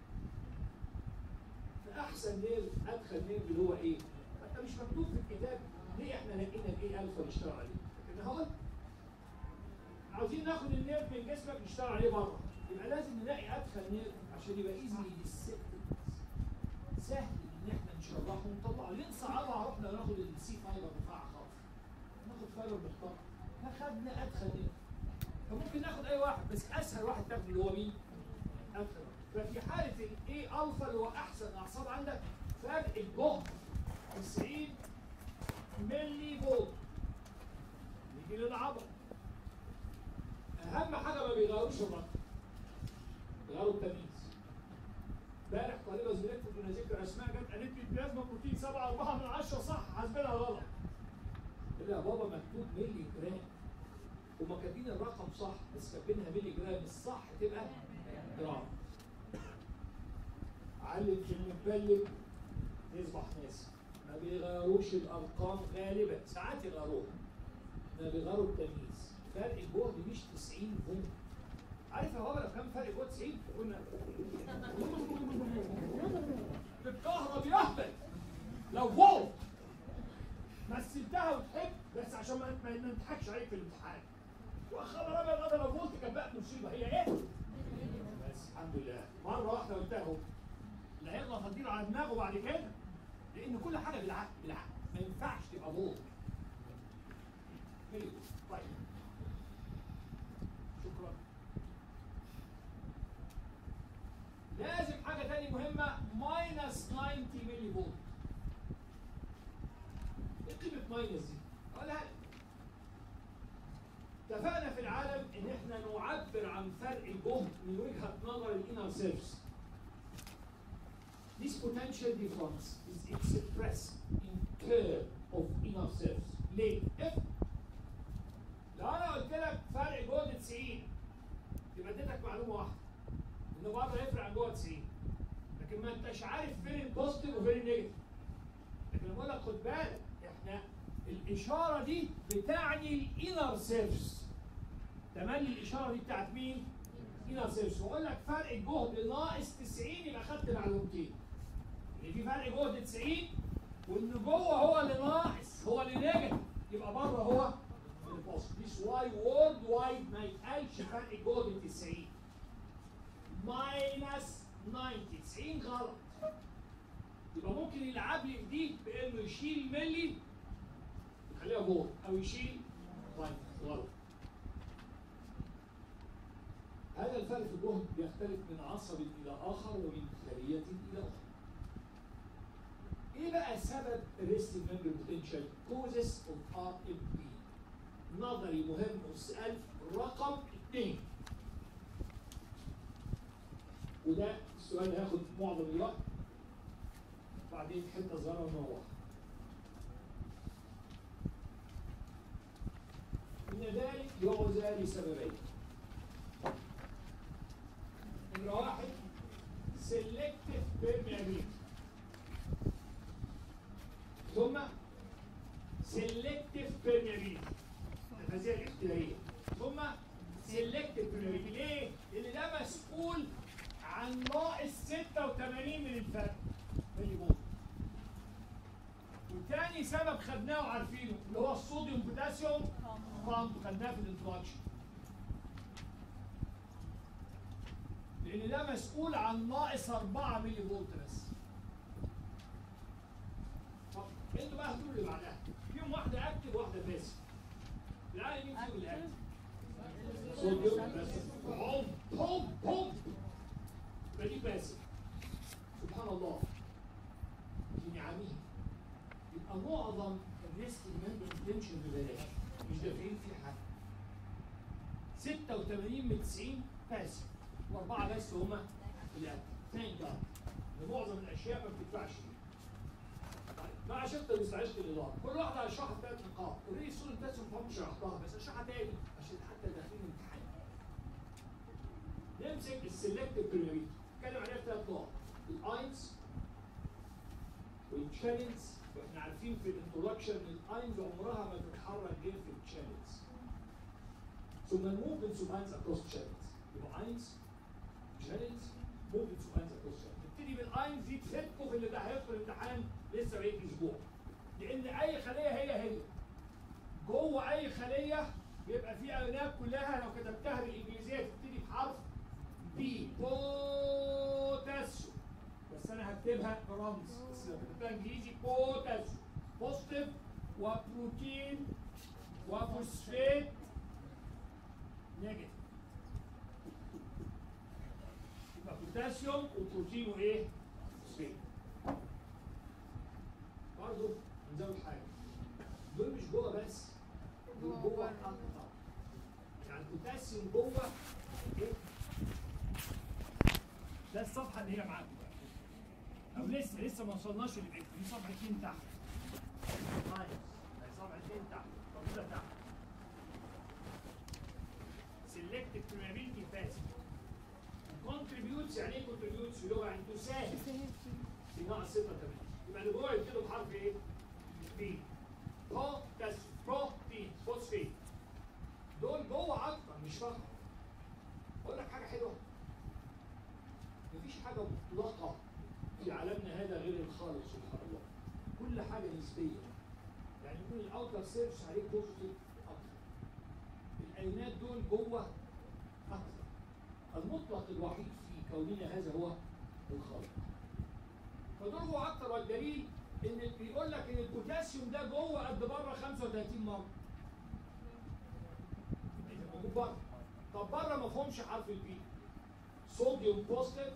فاحسن نيرف ادخل نيرف اللي هو ايه؟ حتى مش مكتوب في الكتاب ليه احنا لقينا الايه الفا نشتغل عليه؟ لكن هو عاوزين ناخد النيرف من جسمك نشتغل عليه بره يبقى لازم نلاقي ادخل نيرف عشان يبقى ايزي للست سهل ان احنا نشرحه ونطلعه ليه نصعبها رحنا ناخد السي فايبر بتاعها خالص ناخد فايبر محترم اخدنا ادخل نيرف فممكن ناخد اي واحد بس اسهل واحد تاخده اللي هو مين؟ ادخل ففي حاله الاي الفا اللي هو احسن اعصاب عندك فرق الجهد 90 ملي فولت نيجي للعضله اهم حاجه ما بيغيروش الرقم بيغيروا التمييز امبارح طالبه زميلتي بدون ذكر اسماء جت قالت لي البلازما بروتين 7 4 من 10 صح حاسبينها غلط قلت لها يا بابا مكتوب ملي جرام هما كاتبين الرقم صح بس كاتبينها ملي جرام الصح تبقى جرام علم في المتبلد يصبح ناس ما بيغيروش الارقام غالبا ساعات يغيروها ما بيغيروا التمييز فرق الجهد مش 90 فولت عارف يا بابا لو كان فرق جهد 90 قلنا الكهرب يهبل لو فولت مثلتها وتحب بس عشان ما ما نضحكش عليك في الامتحان وخبر ابيض انا لو فولت كان بقى مصيبه هي ايه؟ بس الحمد لله مره واحده قلتها اهو اللي هيغلط هديله على دماغه بعد كده لان كل حاجه بالعقل بالعقل ما ينفعش تبقى فولت طيب شكرا لازم حاجة تانية مهمة ماينس 90 ملي فولت ايه قيمة ماينس دي؟ أقولها لك. اتفقنا في العالم ان احنا نعبر عن فرق الجهد من وجهة نظر الانر سيرفس This potential difference is expressed in term of inner surface. ليه؟ if لو انا قلت لك فرق جهد 90 يبقى اديتك معلومه واحده ان بره يفرق عن جوه 90 لكن ما انتش عارف فين البوزيتيف وفين النيجاتيف لكن لما بقول لك خد بالك احنا الاشاره دي بتعني الانر سيرفس تملي الاشاره دي بتاعت مين؟ انر سيرفس واقول لك فرق الجهد ناقص 90 يبقى خدت معلومتين ان في فرق جهد 90 وان جوه هو اللي ناقص هو اللي نيجاتيف يبقى بره هو البوزيتيف This why world wide ما يتقالش فرق جهد 90 ماينس 90 90 غلط يبقى ممكن يلعب لي في دي بانه يشيل ملي يخليها فولت او يشيل فايت غلط هذا الفرق في الجهد بيختلف من عصب الى اخر ومن خليه الى اخرى ايه بقى سبب الريست ميمبر بوتنشال كوزس اوف ار ام بي نظري مهم وسألت رقم اثنين وده السؤال اللي هياخد معظم الوقت بعدين حته صغيره ونروح إن ذلك يعزى لسببين نمرة واحد selective permeability ثم selective permeability الفازية الاختيارية ثم selective permeability ليه؟ لأن ده مسؤول عن ناقص 86 من الفرق ملي فولت وتاني سبب خدناه وعارفينه اللي هو الصوديوم بوتاسيوم بامب خدناه في الانترودكشن لان ده مسؤول عن ناقص 4 ملي فولت بس طب انتوا بقى هتقولوا اللي بعدها فيهم واحده اكتف وواحده باسف العالم مين فيهم الاكتف؟ صوديوم بس بوم بوم بوم فدي باسف سبحان الله في نعمه يبقى معظم الريسك المنبر تنشن ببلاش مش دافعين فيه حاجه 86 من 90 باسف واربعه بس هما الاكل ثانك جاد معظم الاشياء ما بتدفعش فيها طيب مع شرطه مستعجله الاضافه كل واحده هشرحها ثلاث نقاط اوريدي الصوره بتاعتي ما فهمتش شرحتها بس اشرحها تاني عشان حتى داخلين الامتحان نمسك السلكتيف بريميريتي نتكلم عليها في ثلاث نقط الاينز والتشانلز واحنا عارفين في الانترودكشن ان الاينز عمرها ما تتحرك غير في التشانلز ثم الموفمنتس اوف اينز اكروس تشانلز يبقى اينز تشانلز موفمنتس اوف اينز اكروس تشانلز نبتدي بالاينز دي تفكوا في اللي ده هيدخل الامتحان لسه بقيت اسبوع لان اي خليه هي هي جوه اي خليه بيبقى في ايونات كلها لو كتبتها بالانجليزيه تبتدي بحرف بي بوتاسيوم بس انا هكتبها برمز بس لو كتبتها انجليزي بوتاسيوم بوزيتيف وبروتين وفوسفات نيجاتيف يبقى بوتاسيوم وبروتين وايه؟ فوسفات برضه نزود حاجه دول مش جوه بس دول جوه جوه بره. اكتر يعني البوتاسيوم جوه ايه؟ ده الصفحه اللي هي معاكم بقى او لسه لسه ما وصلناش للبيت دي صفحتين تحت طيب هي صفحتين تحت موجوده تحت سيلكتيف بريمابيلتي فاست كونتريبيوتس يعني ايه كونتريبيوتس في لغه يعني تساهم في ناقص 86 يبقى اللي جوه يبتدوا بحرف ايه؟ بي بوتاس بروتين فوسفيت دول جوه اكتر مش فقط اقول لك حاجه حلوه مفيش حاجه مطلقه في عالمنا هذا غير الخالق سبحان الله كل حاجه نسبيه يعني يكون الاوتر سيرفس عليه بوزيتيف اكتر الايونات دول جوه اكتر المطلق الوحيد في كوننا هذا هو الخالق فدول جوه اكتر والدليل ان بيقول لك ان البوتاسيوم ده جوه قد بره 35 مره موجود بره طب بره ما فيهمش حرف البي صوديوم بوزيتيف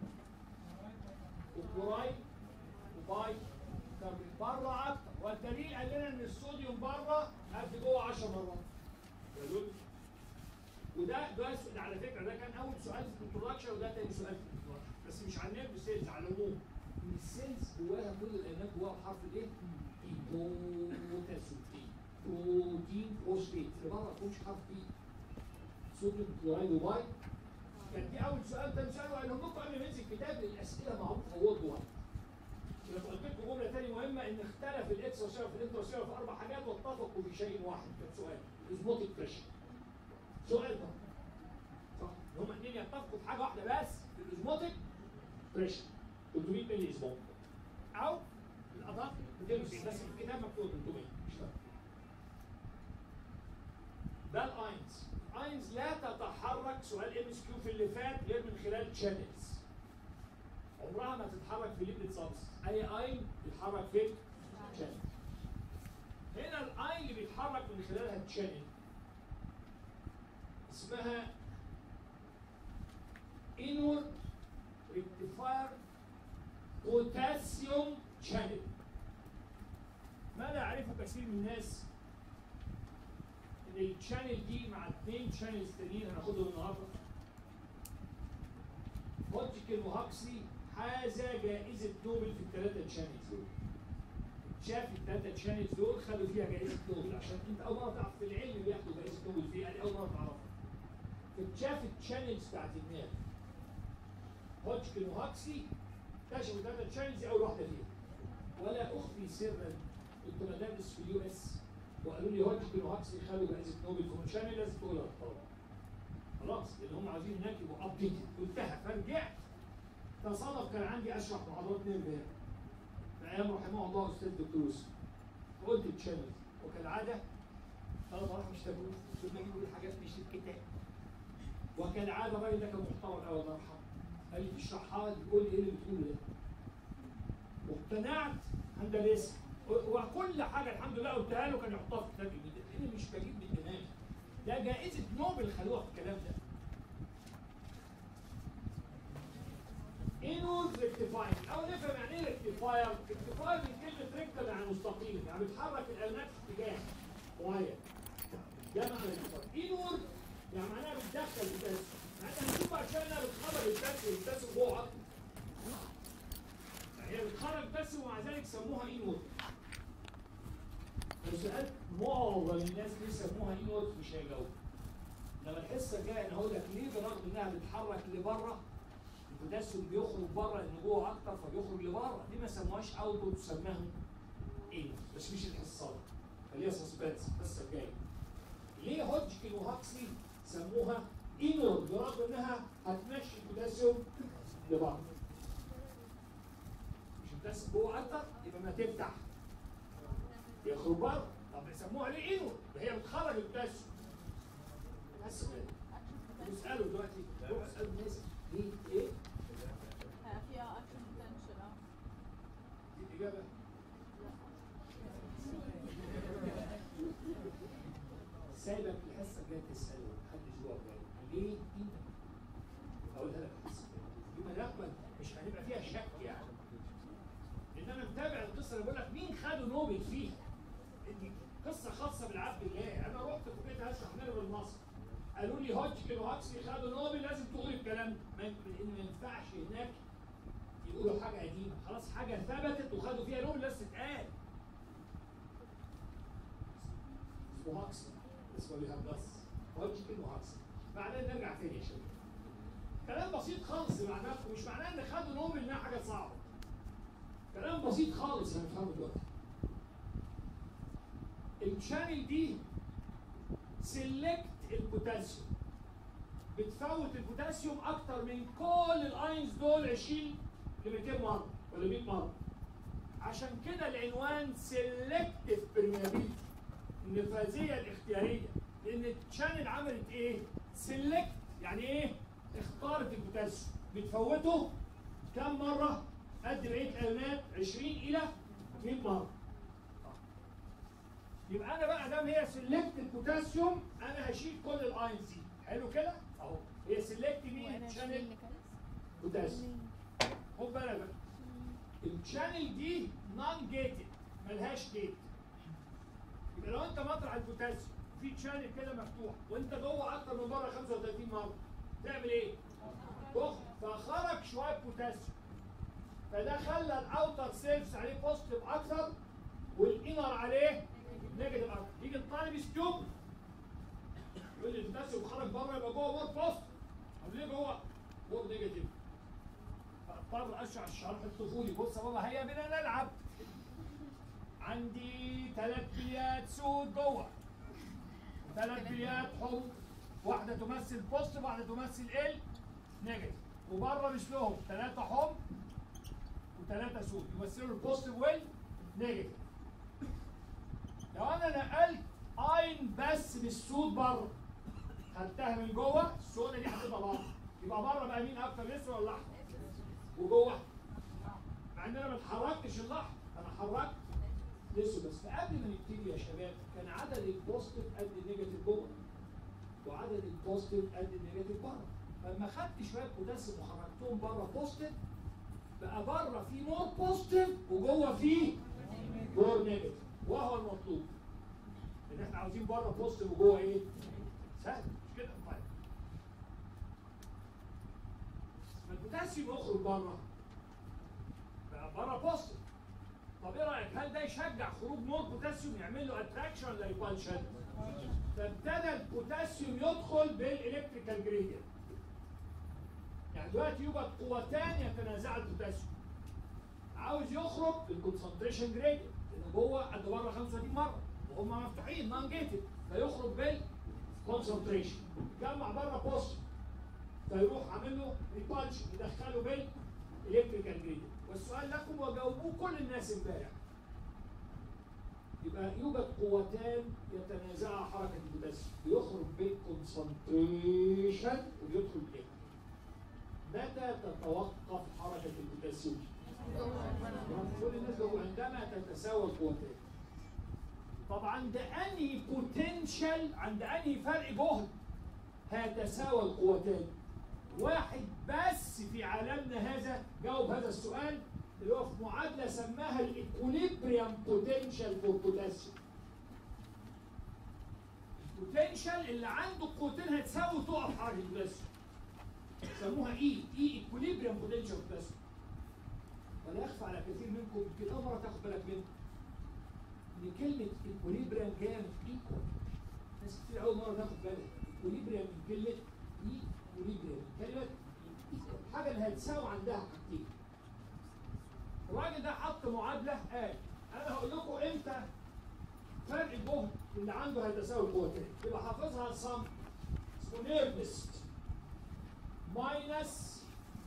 وكلورايد وباي كربون بره اكتر والدليل قال لنا ان الصوديوم بره قد جوه 10 مرات يدل وده ده سؤال على فكره ده كان اول سؤال في الانترودكشن وده تاني سؤال في الانترودكشن بس مش على النيرف سيلز على العموم جواها كل الايونات جواها بحرف الايه؟ البوتاسيوم بروتين فوسفيت اللي بره ما فيهمش حرف بي صوديوم كلورايد وباي كان دي اول سؤال ده سؤال وقال لكم قبل ما ينزل الكتاب الاسئله معروفه وورد واحد لما قلت لكم جمله ثانيه مهمه ان اختلف الاكس والشرف في الانترا في اربع حاجات واتفقوا في شيء واحد كان سؤال اسموتيك بريشر سؤال ده صح هم الاثنين يتفقوا في حاجه واحده بس في الاسموتيك بريشر 300 ملي اسبوع او الادق 290 بس في الكتاب مكتوب 300 مش فاهم ده الاينز الاينز لا تتحرك سؤال ام اس كيو في اللي فات غير من خلال تشانلز عمرها ما تتحرك في ليبيد سابس اي اين بيتحرك في تشانل هنا الاين اللي بيتحرك من خلالها التشانل اسمها انور ريكتيفاير بوتاسيوم شانل ما لا يعرفه كثير من الناس ان الشانل دي مع اثنين شانلز تانيين هناخدهم النهارده هوتشكن وهاكسلي حاز جائزة نوبل في الثلاثة تشانلز دول. شاف الثلاثة تشانلز دول خدوا فيها جائزة نوبل عشان انت أول مرة تعرف في العلم بياخدوا جائزة نوبل فيها يعني أول مرة تعرفها. فشاف التشانلز بتاعت الدماغ. هوتشكن وهاكسلي اكتشفوا الثلاثة تشانلز دي أول واحدة فيهم. ولا أخفي سرا كنت بدرس في اليو اس وقالوا لي هوتشكن وهاكسلي خدوا جائزة نوبل في شانل لازم تقولها طبعا. خلاص لان هم عايزين هناك يبقوا ابديتد وانتهى فرجعت تصادف كان عندي اشرح محاضرات نير بير في ايام رحمه الله استاذ دكتور يوسف فقلت التشانل وكالعاده طلبه راح يشتغلوا ثم يجيبوا لي حاجات مش في الكتاب وكالعاده الراجل ده كان محترم قوي الله يرحمه قال لي تشرحها لي تقول لي ايه اللي بتقوله ده واقتنعت هندلسها وكل حاجه الحمد لله قلتها له كان يحطها في كتاب جديد لاني مش بجيب من دماغي ده جائزة نوبل خدوها في الكلام ده. انورز ريكتيفاير او نفهم يعني ايه ريكتيفاير؟ ريكتيفاير من كلمة ريكتر يعني مستقيم يعني بتحرك الايونات في اتجاه معين. ده معنى ريكتيفاير. انورز يعني معناها بتدخل البوتاسيوم. يعني احنا هنشوف عشان انها بتخرج البوتاسيوم البوتاسيوم جوه عقل. يعني هي بتخرج البوتاسيوم ومع ذلك سموها انورز. لو سألت معظم الناس اللي يسموها ايوت مش هيجاوبوا. لما الحصه الجايه انا هقول لك ليه برغم انها بتتحرك لبره البوتاسيوم بيخرج بره لان جوه اكتر فبيخرج لبره دي ما سموهاش اوت تسماها ايوت بس مش الحصه دي. خليها سسبنس الحصه الجايه. ليه هوجكن وهاكسلي سموها اينورد برغم انها هتمشي البوتاسيوم لبره. مش البوتاسيوم جوه اكتر يبقى ما تفتح يخرج بره طب يسموها ليه اينو ده هي بتخرج البوتاسيوم بس بيسالوا دلوقتي روح اسالوا الناس ليه ايه فيها اكشن بوتنشال اه دي الاجابه سايبك الحصه الجايه تساله محدش جوه جاي ليه انت اقولها لك الحصه الجايه يبقى نقبل مش هنبقى فيها شك يعني لان انا متابع القصه اللي بقول لك مين خدوا نوبل فيها دي قصه خاصه بالعبد الله انا رحت في بيت اشرح نيرفل مصر قالوا لي هوتشكن وهاكسلي خدوا نوبل لازم تقول الكلام ده ما لان ما ينفعش هناك يقولوا حاجه قديمه خلاص حاجه ثبتت وخدوا فيها نوبل لازم تتقال اسمه هاكسلي اسمه ليها بلس هوتشكن وهاكسلي بعدين نرجع تاني يا شباب كلام بسيط خالص معناه مش معناه ان خدوا نوبل انها حاجه صعبه كلام بسيط خالص هنفهمه دلوقتي الشانل دي سيلكت البوتاسيوم بتفوت البوتاسيوم اكتر من كل الاينز دول 20 ل 200 مره ولا 100 مره عشان كده العنوان سيلكتيف برميابيلتي النفاذيه الاختياريه لان الشانل عملت ايه؟ سيلكت يعني ايه؟ اختارت البوتاسيوم بتفوته كم مره؟ قد بقيه الايونات 20 الى 100 مره يبقى انا بقى دام هي سيلكت البوتاسيوم انا هشيل كل الاينز دي حلو كده اهو هي سيلكت مين الشانل بوتاسيوم خد بالك بقى الشانل دي نون جيتد ملهاش جيت يبقى لو انت مطرح البوتاسيوم في شانل كده مفتوح وانت جوه اكتر من بره 35 مره تعمل ايه؟ تخرج فخرج شويه بوتاسيوم فده خلى الاوتر سيلز عليه بوزيتيف اكتر والانر عليه نيجاتيف اكتر يجي الطالب يستوب يقول لي البوتاسيوم خرج بره يبقى جوه مور بوست طب ليه جوه مور نيجاتيف فاضطر اشرح الشرح الطفولي بص يا بابا هيا بينا نلعب عندي ثلاث بليات سود جوه ثلاث بليات حمر واحدة تمثل بوست واحدة تمثل ال نيجاتيف وبره مثلهم ثلاثة حمر وثلاثة سود يمثلوا البوزيتيف والنيجاتيف لو انا نقلت اين بس بالسود بره خدتها من جوه السودا دي هتبقى بره يبقى بره بقى مين اكتر الاسود ولا الاحمر وجوه مع ان انا ما اتحركتش الاحمر انا حركت الاسود بس فقبل ما نبتدي يا شباب كان عدد البوزيتيف قد النيجاتيف جوه وعدد البوزيتيف قد النيجاتيف بره فلما خدت شويه بوتاسيوم وخرجتهم بره بوزيتيف بقى بره في مور بوزيتيف وجوه في مور نيجاتيف وهو المطلوب ان احنا عاوزين بره بوزيتيف وجوه ايه؟ سهل مش كده طيب فالبوتاسيوم يخرج بره بقى بره بوزيتيف طب ايه رايك هل ده يشجع خروج مور بوتاسيوم يعمل له اتراكشن ولا ريبالشن؟ فابتدى البوتاسيوم يدخل بالالكتريكال جريدينت يعني دلوقتي يوجد قوتان يتنازعا البوتاسيوم عاوز يخرج بالكونسنتريشن جريدينت لان جوه قد بره 35 مره وهم مفتوحين نون جيتد فيخرج بالكونسنتريشن يجمع بره بوست فيروح عامل له ريبالشن يدخله بالالكتريكال جريدينت والسؤال لكم وجاوبوه كل الناس امبارح يبقى يوجد قوتان يتنازعا حركه البوتاسيوم بيخرج بالكونسنتريشن وبيدخل بالايه؟ متى تتوقف حركه البوتاسيوم؟ كل الناس بيقولوا عندما تتساوى القوتين طب عند انهي بوتنشال عند انهي فرق جهد هيتساوى القوتين واحد بس في عالمنا هذا جاوب هذا السؤال اللي هو في معادله سماها الايكوليبريم بوتنشال فور بوتاسيوم البوتنشال اللي عنده قوتين هتساوي تقف حركه البوتاسيوم سموها اي اي ايكوليبريم بوتنشال بوتاسيوم ولا يخفى على كثير منكم كده مره تاخد بالك منها ان كلمه ايكوليبريم جايه من ايكوال ناس كتير اول مره تاخد بالك ايكوليبريم من كلمه اي ايكوليبريم كلمه ايكوال حاجه اللي هتساوي عندها حاجتين الراجل ده حط معادله قال انا هقول لكم امتى فرق الجهد اللي عنده هيتساوي القوتين يبقى حافظها الصم اسمه نيرفست ماينس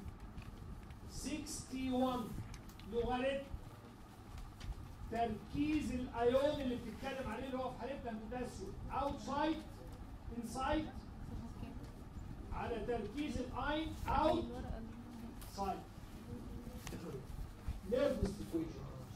61 لوغاريتم تركيز الايون اللي بتتكلم عليه اللي هو في حالتنا البوتاسيوم اوتسايد انسايد على تركيز الاين اوت سايد نيرفس ايكويشن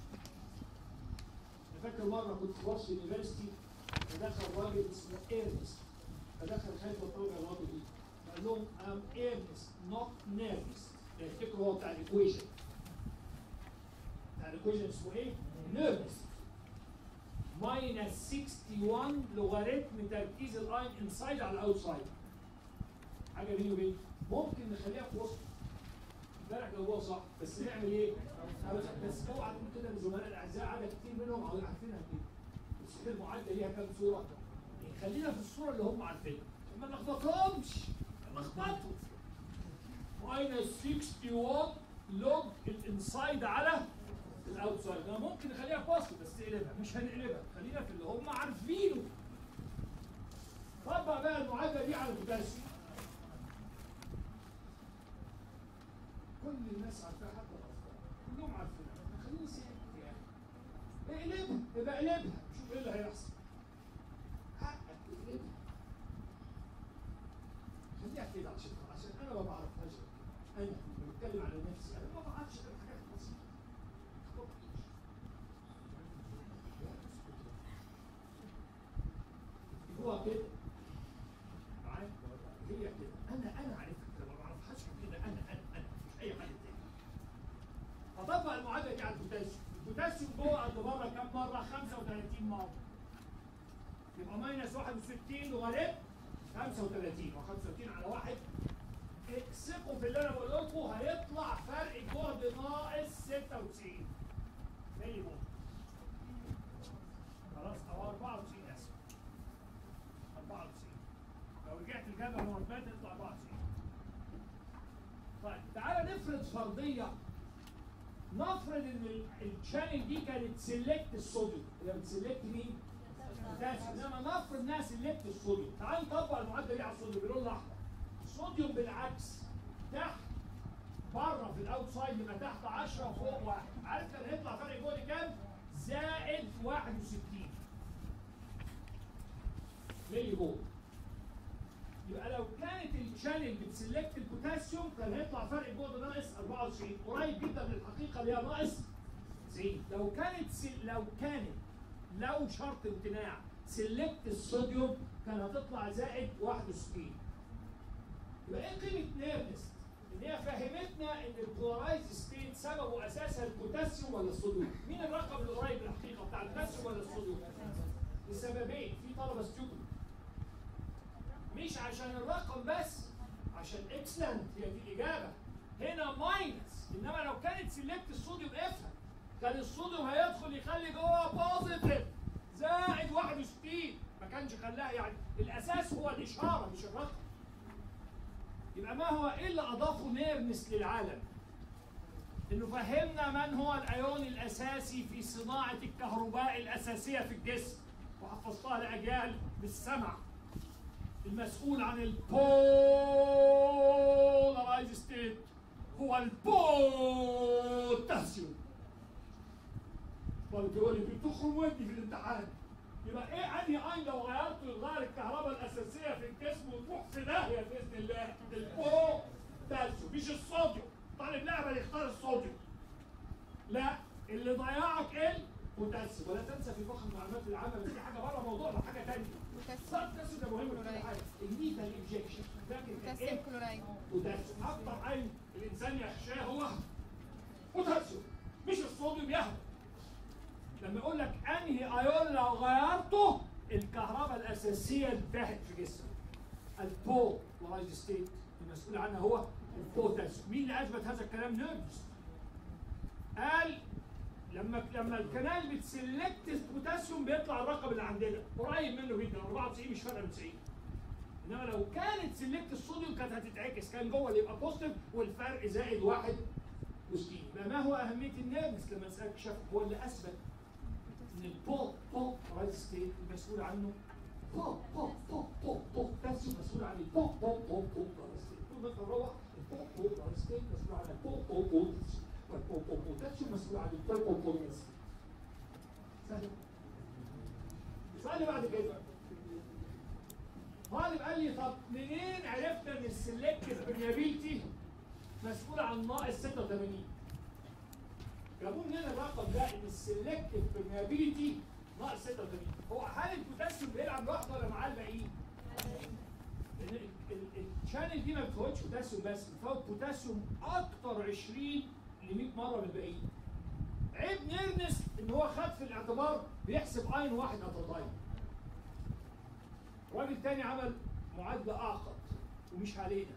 انا فاكر مره كنت في واشنطن يونيفرستي فدخل راجل اسمه ايرنست فدخل خالد وطلع الراجل دي قال لهم ام ايرنست نوت نيرفس يفتكروا هو بتاع الايكويشن بتاع الايكويشن اسمه ايه؟ نيرفس ماينس 61 لوغاريتم تركيز الاين انسايد على الاوتسايد حاجه بيني وبين ممكن نخليها في وسط امبارح جاوبوها صح بس نعمل ايه؟ بس اوعى تقول كده لزملاء الاعزاء عدد كتير منهم عارفينها كده بس المعادله ليها كام صوره؟ خلينا في الصوره اللي هم عارفينها ما نلخبطهمش نلخبطهم ماينس 61 لوج الانسايد على الاوتسايد انا ممكن نخليها فاصل بس تقلبها مش هنقلبها خلينا في اللي هم عارفينه طبق بقى المعادله دي على البوتاسيوم كل الناس عارفاها حتى الاطفال كلهم عارفينها خليني ساكت يا اخي اقلبها يبقى اقلبها شوف ايه اللي هيحصل حقك تقلبها خليها كده عشان عشان انا ما بعرفهاش انا بتكلم على نفسي انا ما بعرفش غير حاجات بسيطه هو كده معايا هي كده انا انا عارفها كده ما بعرفهاش كده انا انا انا مش اي حد تاني فطبق المعادله دي على البوتاسيوم البوتاسيوم جوه قد بره كام مره 35 مره يبقى ماينس 61 وغالب 35 و35 على واحد ثقوا في اللي انا بقول لكم هيطلع فرق الجهد ناقص هنفرض فرضيه نفرض ان ال- الشانل دي كانت سيلكت الصوديوم هي بتسلكت مين؟ بوتاسيوم انما نفرض انها سيلكت الصوديوم تعال نطبق المعادله دي على الصوديوم باللون الاحمر الصوديوم بالعكس تحت بره في الاوتسايد يبقى تحت 10 وفوق واحد عارف كان هيطلع فرق جهد كام؟ زائد 61 ملي فولت يبقى لو كانت الشانل بتسلكت البوتاسيوم كان هيطلع فرق جهد ناقص 94 قريب جدا من الحقيقه اللي هي ناقص 90 لو كانت سل... لو كانت لو شرط امتناع سلكت الصوديوم كان هتطلع زائد 61 يبقى ايه قيمه نيرنست؟ ان هي فهمتنا ان البولارايز ستيت سببه اساسا البوتاسيوم ولا الصوديوم؟ مين الرقم اللي قريب من الحقيقه بتاع البوتاسيوم ولا الصوديوم؟ لسببين في طلبه ستيوبد مش عشان الرقم بس عشان اكسلنت هي دي الاجابه هنا ماينس انما لو كانت سيلكت الصوديوم افهم كان الصوديوم هيدخل يخلي جوه بوزيتيف زائد 61 ما كانش خلاها يعني الاساس هو الاشاره مش الرقم يبقى ما هو ايه اللي اضافه نيرنس للعالم انه فهمنا من هو الايون الاساسي في صناعه الكهرباء الاساسيه في الجسم وحفظتها لاجيال بالسمع المسؤول عن البولارايز ستيت هو البوتاسيوم طب تقول لي بتخرم ودني في الامتحان يبقى ايه انهي اين لو غيرت غير الكهرباء الاساسيه في الجسم وتروح في داهيه باذن الله البوتاسيوم مش الصوديوم طالب لعبه يختار الصوديوم لا اللي ضيعك ايه البوتاسيوم ولا تنسى في فخر المعلومات العامه بس دي حاجه بره موضوعنا حاجه ثانيه بوتاسيوم البوتاسيوم ده مهم في كل حاجه الميتا انجكشن لكن بوتاسيوم ايه كلورايد بوتاسيوم اكتر عين الانسان يخشاه هو بوتاسيوم مش الصوديوم يهبط لما يقول لك انهي ايون لو غيرته الكهرباء الاساسيه انتهت في جسمك البولارايز ستيت المسؤول عنها هو البوتاسيوم مين اللي اثبت هذا الكلام نيرفس قال لما لما الكنال بتسلكت البوتاسيوم بيطلع الرقم اللي عندنا قريب منه جدا 94 مش فارقه من 90 انما لو كانت سلكت الصوديوم كانت هتتعكس كان جوه اللي يبقى بوزيتيف والفرق زائد واحد وستين يبقى ما هو اهميه النيرفس لما نسالك شاف هو اللي اثبت ان البو بو رايز ستيت المسؤول عنه بو بو بو بو بو بوتاسيوم مسؤول عن البو بو بو بو رايز ستيت طول ما انت مروح البو بو رايز ستيت مسؤول عن البو بو بو والبو بو بوتاسيوم مسؤول عن البو بو بو رايز ستيت سهل السؤال اللي بعد كده طالب قال لي طب منين عرفنا ان السلكتيف برميابيلتي مسؤول عن ناقص 86 جابوا منين الرقم ده ان السلكتيف برميابيلتي ناقص 86 هو هل البوتاسيوم بيلعب لوحده ولا معاه الباقيين؟ لان ال- ال- الشانل دي ما بتفوتش بوتاسيوم بس بتفوت بوتاسيوم اكتر 20 ل 100 مره من الباقيين عيب نيرنس ان هو خد في الاعتبار بيحسب اين واحد ات تايم راجل تاني عمل معادلة أعقد ومش علينا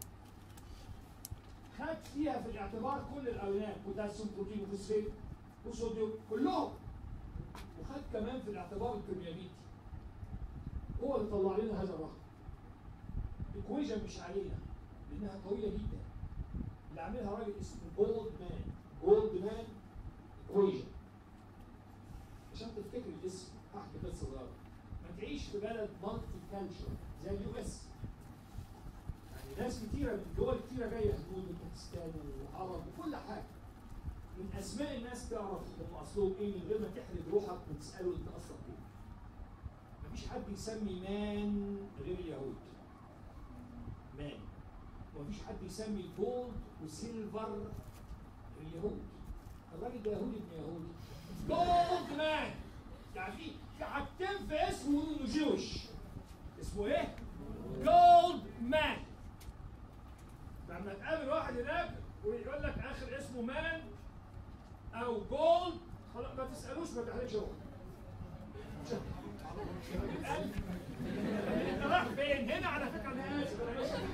خد فيها في الاعتبار كل الألوان بوتاسيوم بروتين وفوسفات وصوديوم كلهم وخد كمان في الاعتبار الكيميائيتي هو اللي طلع لنا هذا الرقم الايكويجن مش علينا لأنها طويلة جدا اللي عاملها راجل اسمه جولد مان جولد مان ايكويجن عشان تفتكر الاسم احكي قصه صغيره ما تعيش في بلد مالتي كالتشر زي اليو اس يعني ناس كتيره من دول كتيره جايه هنود وباكستان وعرب وكل حاجه من اسماء الناس تعرف هم اصلهم ايه من غير ما تحرج روحك وتساله انت اصلك ايه مفيش حد يسمي مان غير اليهود مان ومفيش حد يسمي جولد وسيلفر غير اليهود الراجل ده يهودي ابن يهودي جولد مان يعني في في حاجتين في اسمه انه جوش اسمه ايه؟ جولد مان لما تقابل واحد هناك ويقول لك اخر اسمه مان او جولد خلاص ما تسالوش ما تحرجش روحك انت رايح فين؟ هنا على فكره انا اسف انا اسف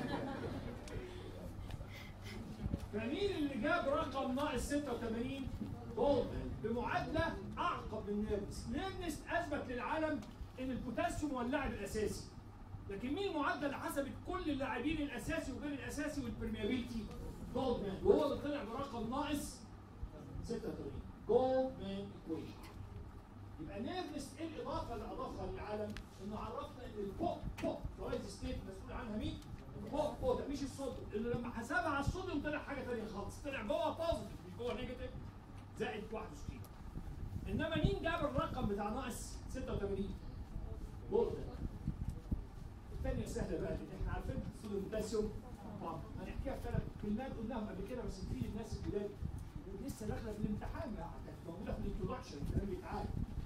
فمين اللي جاب رقم ناقص 86 جولدمان بمعادله اعقد من نيرنس نيرنس اثبت للعالم ان البوتاسيوم هو اللاعب الاساسي لكن مين المعادله اللي حسبت كل اللاعبين الاساسي وغير الاساسي والبرميابيلتي جولدمان وهو اللي طلع برقم ناقص 86 جولدمان ايكويشن يبقى نيرفس ايه الاضافه اللي اضافها للعالم؟ انه عرفنا ان البوب بوب رايز ستيت مسؤول عنها مين؟ بوب بوب ده مش الصوديوم اللي لما حسبها على الصوديوم طلع حاجه ثانيه خالص طلع جوه بوزيتيف مش جوه نيجاتيف زائد 61 انما مين جاب الرقم بتاع ناقص 86 جولدن الثانيه سهله بقى لان احنا عارفين الصوديوم بوتاسيوم طبعا هنحكيها في ثلاث كلمات قلناهم قبل كده بس في الناس الجداد لسه داخله في الامتحان بقى كانت موجوده في الانترودكشن الكلام بيتعاد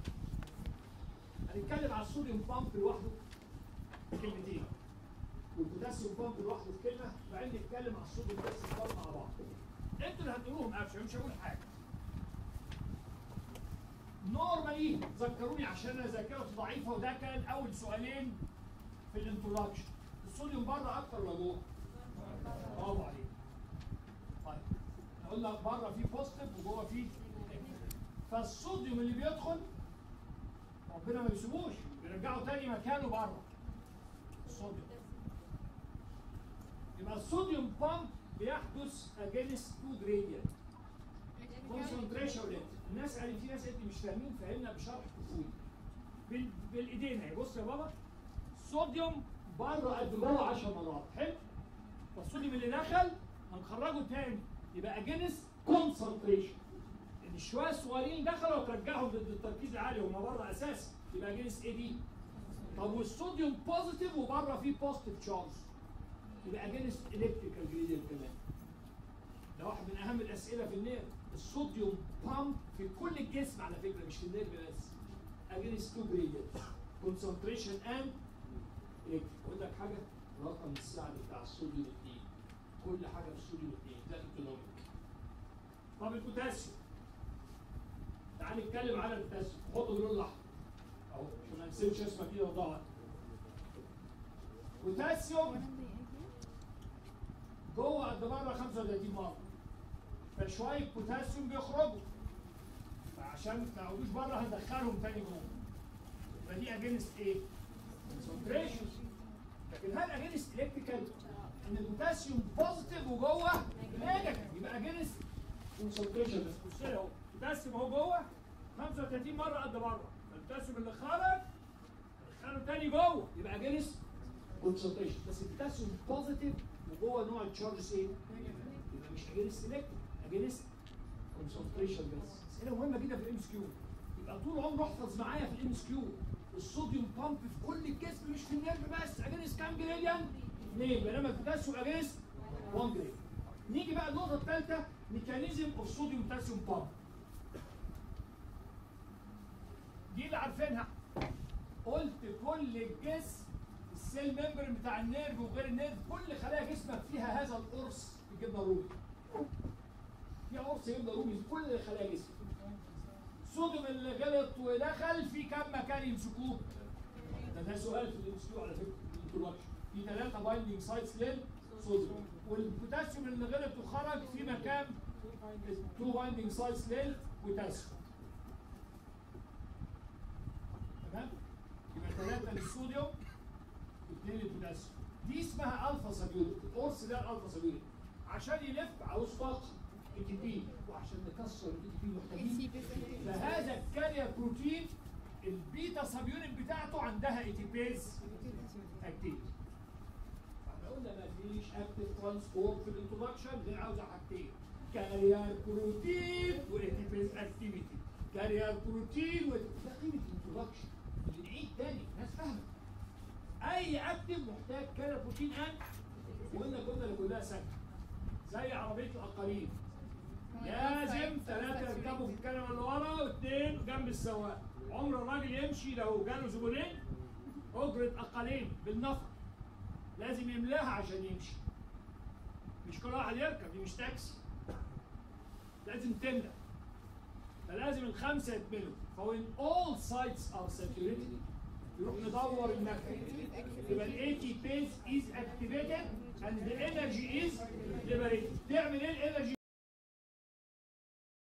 هنتكلم على الصوديوم بامب لوحده في كلمتين والبوتاسيوم بامب لوحده في كلمه وبعدين نتكلم على الصوديوم بوتاسيوم بامب مع بعض انتوا اللي هتقولوهم قفشه مش هقول حاجه نورمالي ذكروني عشان انا ذاكرتي ضعيفه وده كان اول سؤالين في الانترودكشن الصوديوم بره اكتر ولا جوه؟ برافو عليك طيب قلنا بره فيه بوزيتيف وجوه فيه فالصوديوم اللي بيدخل ربنا ما بيسيبوش بيرجعه تاني مكانه بره الصوديوم يبقى الصوديوم بامب بيحدث against two gradient concentration rate الناس قالت في ناس قالت لي مش فاهمين فهمنا بشرح طفولي بال... بالايدين اهي بص يا بابا الصوديوم بره قد جوه 10 مرات حلو فالصوديوم اللي دخل هنخرجه تاني يبقى اجينست كونسنتريشن ان الشويه الصغيرين دخلوا وترجعهم ضد التركيز العالي هم بره اساسا يبقى اجينست ايه دي؟ طب والصوديوم بوزيتيف وبره فيه بوزيتيف تشارج يبقى اجينست الكتريكال جريدينت كمان ده واحد من اهم الاسئله في النير الصوديوم بامب في كل الجسم على فكره مش في النيرف بس اجينست تو جريدينت كونسنتريشن اند اقول لك حاجه رقم السعر بتاع الصوديوم 2 كل حاجه في الصوديوم 2 ده ايكونوميك طب البوتاسيوم تعال نتكلم على البوتاسيوم حطه باللون الاحمر اهو عشان ما نسيبش اسمك كده وضاع بوتاسيوم جوه قد مره 35 مره فشويه بوتاسيوم بيخرجوا فعشان ما يقعدوش بره هندخلهم تاني جوه يبقى دي اجينست ايه؟ كونسنتريشن لكن هل اجينست الكتريكال ان البوتاسيوم بوزيتيف وجوه نيجاتيف يبقى اجينست كونسنتريشن بس بص لي اهو البوتاسيوم اهو جوه 35 مره قد بره البوتاسيوم اللي خرج دخله تاني جوه يبقى اجينست كونسنتريشن بس البوتاسيوم بوزيتيف وجوه نوع التشارجز ايه؟ يبقى مش اجينست الكتريك اجينست كونسنتريشن بس اسئله مهمه جدا في الام اس كيو يبقى طول عمره احفظ معايا في الام اس كيو الصوديوم بامب في كل الجسم مش في النيرف بس اجينست كام جريديان؟ اثنين بينما البوتاسيوم اجينست 1 جريد نيجي بقى النقطه الثالثه ميكانيزم اوف صوديوم بوتاسيوم بامب دي اللي عارفينها قلت كل الجسم السيل ممبر بتاع النيرف وغير النيرف كل خلايا جسمك فيها هذا القرص الجبنه الرومي فيها قرص جبنه رومي في كل خلايا جسمك الصوديوم اللي غلط ودخل في كم مكان يمسكوه؟ ده ده سؤال في الانستيو على فكره في الانترودكشن في ثلاثه بايندينج سايتس للصوديوم والبوتاسيوم اللي غلط وخرج في مكان تو بايندينج سايتس للبوتاسيوم تمام؟ يبقى ثلاثه للصوديوم واثنين للبوتاسيوم دي اسمها الفا سابيوليت القرص ده الالفا سابيوليت عشان يلف عاوز طاقه اي تي بي وعشان نكسر الاي تي بي محتاجين فهذا الكارير بروتين البيتا سب يونت بتاعته عندها اي تي بيز اكتيفيتي احنا قلنا ما فيش اكتيف ترانسبورت في الانترودكشن غير عاوزه حاجتين كارير بروتين واي تي بيز اكتيفيتي كارير بروتين و ده قيمه الانترودكشن اللي نعيد تاني الناس فاهمه اي اكتيف محتاج كارير بروتين ان وقلنا الجمله اللي كلها سهله زي عربيه الاقاليم لازم ثلاثة يركبوا في الكنبة اللي ورا واثنين جنب السواق عمر الراجل يمشي لو جاله زبونين أجرة أقاليم بالنفر لازم يملاها عشان يمشي مش كل واحد يركب دي مش تاكسي لازم تملى فلازم الخمسة يتملوا فوين all sites are saturated يروح ندور النفع يبقى ال ATPase is activated and the energy is liberated تعمل ايه الانرجي